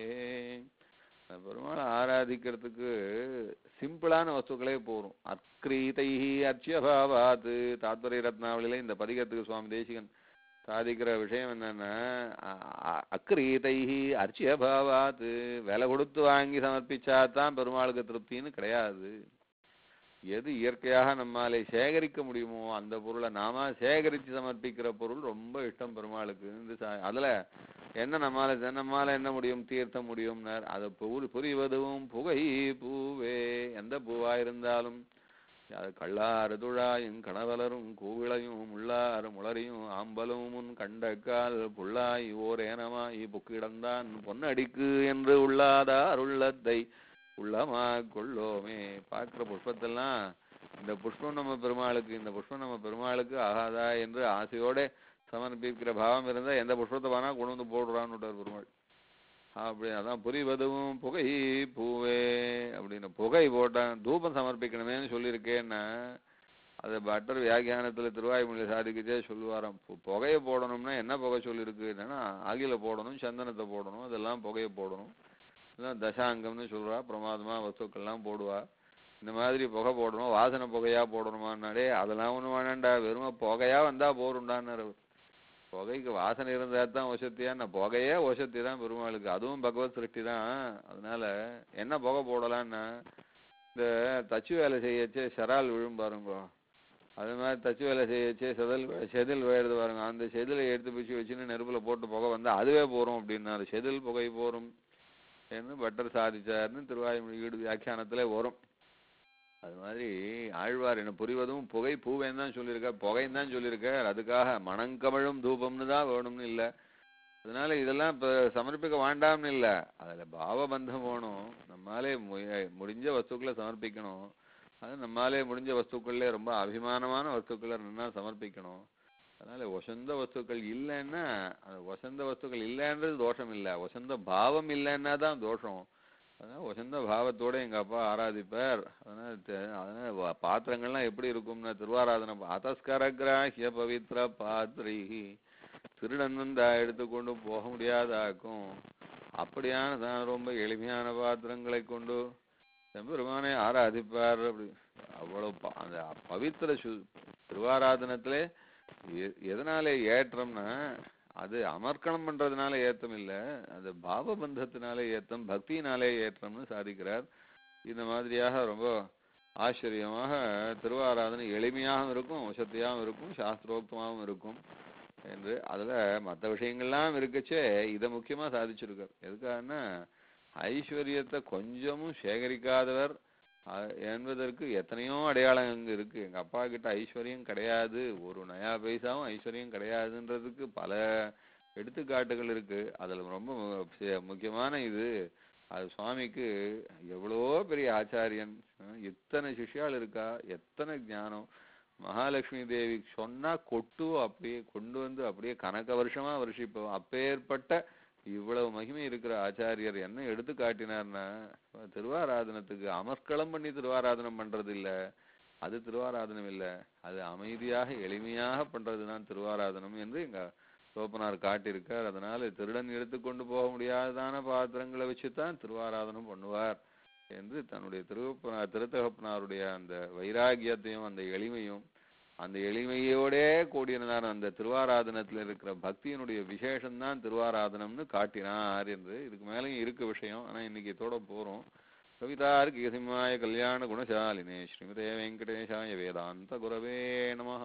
அந்த பெருமாளை ஆராதிக்கிறதுக்கு சிம்பிளான வஸ்துக்களே போரும் அக்ரீதைஹி அர்ச்சியபாவாத் தாத்பரிய ரத்னாவளியில இந்த பதிகத்துக்கு சுவாமி தேசிகன் சாதிக்கிற விஷயம் என்னன்னா அ- அ- அக்ரீதைஹி அர்ச்சியபாவாத் விலை கொடுத்து வாங்கி சமர்ப்பிச்சா தான் பெருமாளுக்கு திருப்தின்னு கிடையாது எது இயற்கையாக நம்மாலே சேகரிக்க முடியுமோ அந்த பொருளை நாம சேகரித்து சமர்ப்பிக்கிற பொருள் ரொம்ப இஷ்டம் பெருமாளுக்கு இந்த சா- அதுல என்ன நம்மால நம்மால என்ன முடியும் தீர்த்த முடியும்னார் அதை புரி புரிவதும் புகை பூவே எந்த பூவா இருந்தாலும் அது கள்ளாறு துழாயும் கணவலரும் கூவிளையும் முள்ளாறு முளரியும் ஆம்பலும் முன் கண்டக்கால் புள்ளாய் ஓர் ஏனமாய் புக்கிடந்தான் பொன்னடிக்கு என்று உள்ளாதார் உள்ளத்தை உள்ளமா கொள்ளோமே பார்க்கிற புஷ்பத்தெல்லாம் இந்த புஷ்பம் நம்ம பெருமாளுக்கு இந்த புஷ்பம் நம்ம பெருமாளுக்கு ஆகாதா என்று ஆசையோட சமர்ப்பிக்கிற பாவம் இருந்தா எந்த புஷ்பத்தை வேணா கொண்டு வந்து போடுறான்னு விட்டார் பெருமாள் அப்படி அதான் புரிவதும் புகை பூவே அப்படின்னு புகை போட்டான் தூபம் சமர்ப்பிக்கணுமேன்னு சொல்லியிருக்கேன்னா அது பட்டர் வியாக்கியானத்துல திருவாய்மொழி சாதிக்கச்சே சொல்லுவாராம் பு- புகையை போடணும்னா என்ன புகை சொல்லியிருக்கு என்னன்னா அகில போடணும் சந்தனத்தை போடணும் அதெல்லாம் புகையை போடணும் இதெல்லாம் தசாங்கம்னு சொல்றா பிரமாதமா வஸ்துக்கள்லாம் போடுவா இந்த மாதிரி புகை போடணும் வாசனை புகையா போடணுமான்னாடே அதெல்லாம் ஒண்ணு வேணாண்டா வெறும் புகையா வந்தா போருண்டான்னாரு அவர். புகைக்கு வாசனை இருந்தா தான் வசத்தியா நான் புகையே வசத்தி தான் பெருமாளுக்கு அதுவும் பகவத் சிருஷ்டி தான் அதனால என்ன புகை போடலான்னா இந்த தச்சு வேலை செய்யச்சே செரால் விழும் பாருங்க அது மாதிரி தச்சு வேலை செய்யச்சே செதில் செதில் விழுது பாருங்க அந்த செதிலை எடுத்து பிடிச்சி வச்சுன்னு நெருப்புல போட்டு புகை வந்தா அதுவே போறோம் அப்படின்னாரு செதில் புகை போரும் என்று பட்டர் சாதிச்சார்னு திருவாயுமொழி ஈடு வியாக்கியானத்துல வரும் அது மாதிரி ஆழ்வார் என்ன புரிவதும் புகை பூவேன்னு தான் சொல்லியிருக்கார் புகைன்னு தான் சொல்லியிருக்கார் அதுக்காக மணங்கமழும் தூபம்னு தான் வேணும்னு இல்லை அதனால இதெல்லாம் இப்ப சமர்ப்பிக்க வேண்டாம்னு இல்லை அதுல பாவபந்தம் வேணும் நம்மாலே மு- முடிஞ்ச வஸ்துக்களை சமர்ப்பிக்கணும் அது நம்மாலே முடிஞ்ச வஸ்துக்கள்ல ரொம்ப அபிமானமான வஸ்துக்களை நல்லா சமர்ப்பிக்கணும் அதனால வசந்த வஸ்துக்கள் இல்லைன்னா அது வசந்த வஸ்துக்கள் இல்லைன்றது தோஷம் இல்லை வசந்த பாவம் இல்லைன்னா தான் தோஷம் அதனால வசந்த பாவத்தோட எங்க அப்பா ஆராதிப்பார் அதனால தெ- அதனால வ- பாத்திரங்கள்லாம் எப்படி இருக்கும்னா திருவாராதனை அதஸ்கரகிராஹிய பவித்ர பாத்ரி திருடன் வந்தா எடுத்துக்கொண்டு போக முடியாதாக்கும் அப்படியான தான் ரொம்ப எளிமையான பாத்திரங்களை கொண்டு செம்பெருமானை ஆராதிப்பார் அப்படி அவ்வளவு ப- அந்த பவித்திர சு திருவாராதனத்திலே எ- எதனால ஏற்றம்னா அது அமர்க்கணம் பண்றதுனால ஏத்தம் இல்ல அது பாவபந்தத்தினாலே ஏத்தம் பக்தியினாலே ஏற்றம்னு சாதிக்கிறார் இந்த மாதிரியாக ரொம்ப ஆச்சரியமாக திருவாராதனை எளிமையாகவும் இருக்கும் வசதியாகவும் இருக்கும் சாஸ்திரோக்தமாகவும் இருக்கும் என்று அதுல மற்ற விஷயங்கள்லாம் இருக்கச்சே இதை முக்கியமா சாதிச்சிருக்கார் எதுக்காகன்னா ஐஸ்வர்யத்தை கொஞ்சமும் சேகரிக்காதவர் அ- என்பதற்கு எத்தனையோ அடையாளம் அங்க இருக்கு எங்க அப்பா கிட்ட ஐஸ்வர்யம் கிடையாது ஒரு நயா பைசாவும் ஐஸ்வர்யம் கிடையாதுன்றதுக்கு பல எடுத்துக்காட்டுகள் இருக்கு அதுல ரொம்ப மு- சே- முக்கியமான இது அது சுவாமிக்கு எவ்வளோ பெரிய ஆச்சாரியன் அஹ் எத்தனை சிஷ்யாள் இருக்கா எத்தனை ஞானம் மகாலட்சுமி தேவி சொன்னா கொட்டு அப்படியே கொண்டு வந்து அப்படியே கணக்க வருஷமா வருஷிப்போம் அப்பேற்பட்ட இவ்வளவு மகிமை இருக்கிற ஆச்சாரியர் என்ன எடுத்து காட்டினார்னா திருவாராதனத்துக்கு அமர்க்களம் பண்ணி திருவாராதனம் பண்றது இல்ல அது திருவாராதனம் இல்ல அது அமைதியாக எளிமையாக பண்றதுதான் திருவாராதனம் என்று எங்க தோப்பனார் காட்டியிருக்கார் அதனால திருடன் எடுத்துக்கொண்டு போக முடியாததான பாத்திரங்களை வச்சுதான் திருவாராதனம் பண்ணுவார் என்று தன்னுடைய திருவப்பனா திருத்தகப்பனாருடைய அந்த வைராகியத்தையும் அந்த எளிமையும் அந்த எளிமையோடே கூடியதான அந்த திருவாராதனத்துல இருக்கிற பக்தியினுடைய விசேஷம்தான் திருவாராதனம்னு காட்டினார் என்று இதுக்கு மேலேயும் இருக்கு விஷயம் ஆனா இன்னைக்கு இதோட போறோம் கவிதார்க்கிக சிம்மாய கல்யாண குணசாலினே ஸ்ரீமதே வெங்கடேஷாய வேதாந்த குரவே நமஹ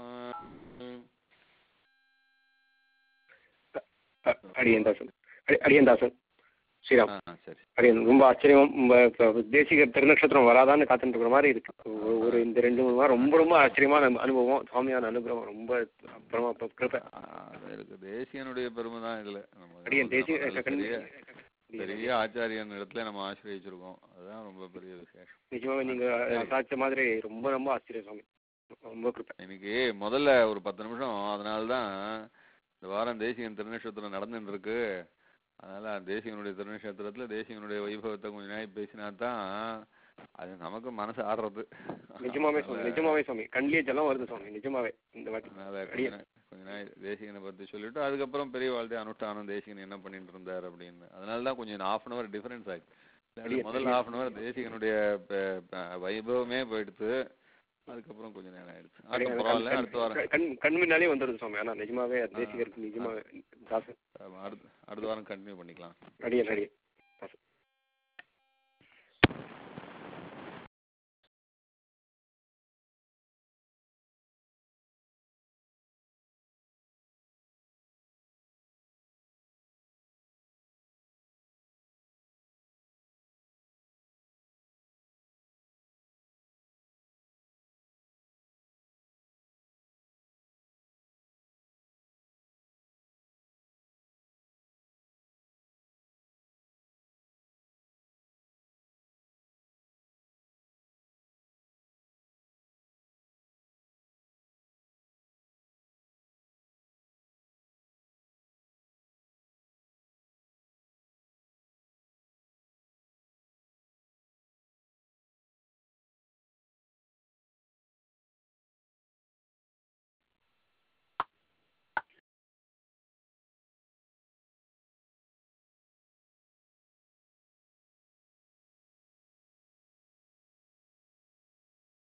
அ- அடியேன் தாசன் அடி அடியேன் தாசன் ஸ்ரீராம் ஆ சரி அடியேன் ரொம்ப ஆச்சரியம் ரொம்ப இப்ப தேசிக திருநக்ஷத்திரம் வராதான்னு காத்துட்டு இருக்கிற மாதிரி இருக்கு ஒரு- ஒரு இந்த ரெண்டு மூணு வாரம் ரொம்ப ரொம்ப ஆச்சரியமான அனுபவம் சுவாமியான அனுபவம் ரொம்ப அப்புறமா இப்ப கிருபை ஆ, அது இருக்கு தேசியனுடைய பெருமை தான் இதுல நம்ம அடியேன் தேசிய நம்ம பெரிய கண்- பெரிய ஆச்சாரியன் இடத்துல நம்ம ஆசிரியச்சிருக்கோம் அதுதான் ரொம்ப பெரிய விசேஷம் நிஜமாவே நீங்க சாட்ச மாதிரி ரொம்ப ரொம்ப ஆச்சரியம் சுவாமி ரொம்ப கிருப்பை இன்னைக்கு முதல்ல ஒரு பத்து நிமிஷம் அதனால தான் இந்த வாரம் தேசியன் திருநட்சத்திரம் நடந்துட்டு இருக்கு அதனால தேசியனுடைய திருநட்சத்திரத்துல தேசியனுடைய வைபவத்தை கொஞ்ச நேரம் பேசினா தான் அது நமக்கு மனசு ஆடுறது நிஜமாவே சுவாமி நிஜமாவே சுவாமி கண்ணிலே ஜலம் வருது சுவாமி நிஜமாவே இந்த வாட்டி அதனால கொஞ்ச அடியேன். நே- கொஞ்ச நேரம் தேசிகனை பத்தி சொல்லிட்டு அதுக்கப்புறம் பெரிய வாழ்க்கை அனுஷ்டானம் தேசிகன் என்ன பண்ணிட்டு இருந்தார் அப்படின்னு அதனால தான் கொஞ்சம் ஹாஃப் அன் அவர் டிஃபரன்ஸ் ஆயிடுச்சு இல்லாட்டி அடியேன், முதல் அடியேன். ஹாஃப் அன் அவர் தேசிகனுடைய ப- ப- வைபவமே போயிடுத்து அதுக்கப்புறம் கொஞ்ச நேரம் ஆயிடுச்சு அடுத்த அடியேன், பரவாயில்ல கண்- அடுத்த வாரம் கண் கண் கண் முன்னாலே வந்துருது சுவாமி ஆனா நிஜமாவே தேசிகருக்கு நிஜமாவே தாசன் அடுத்த அடுத்த வாரம் கண்டினியூ பண்ணிக்கலாம் அடியேன் அடியேன்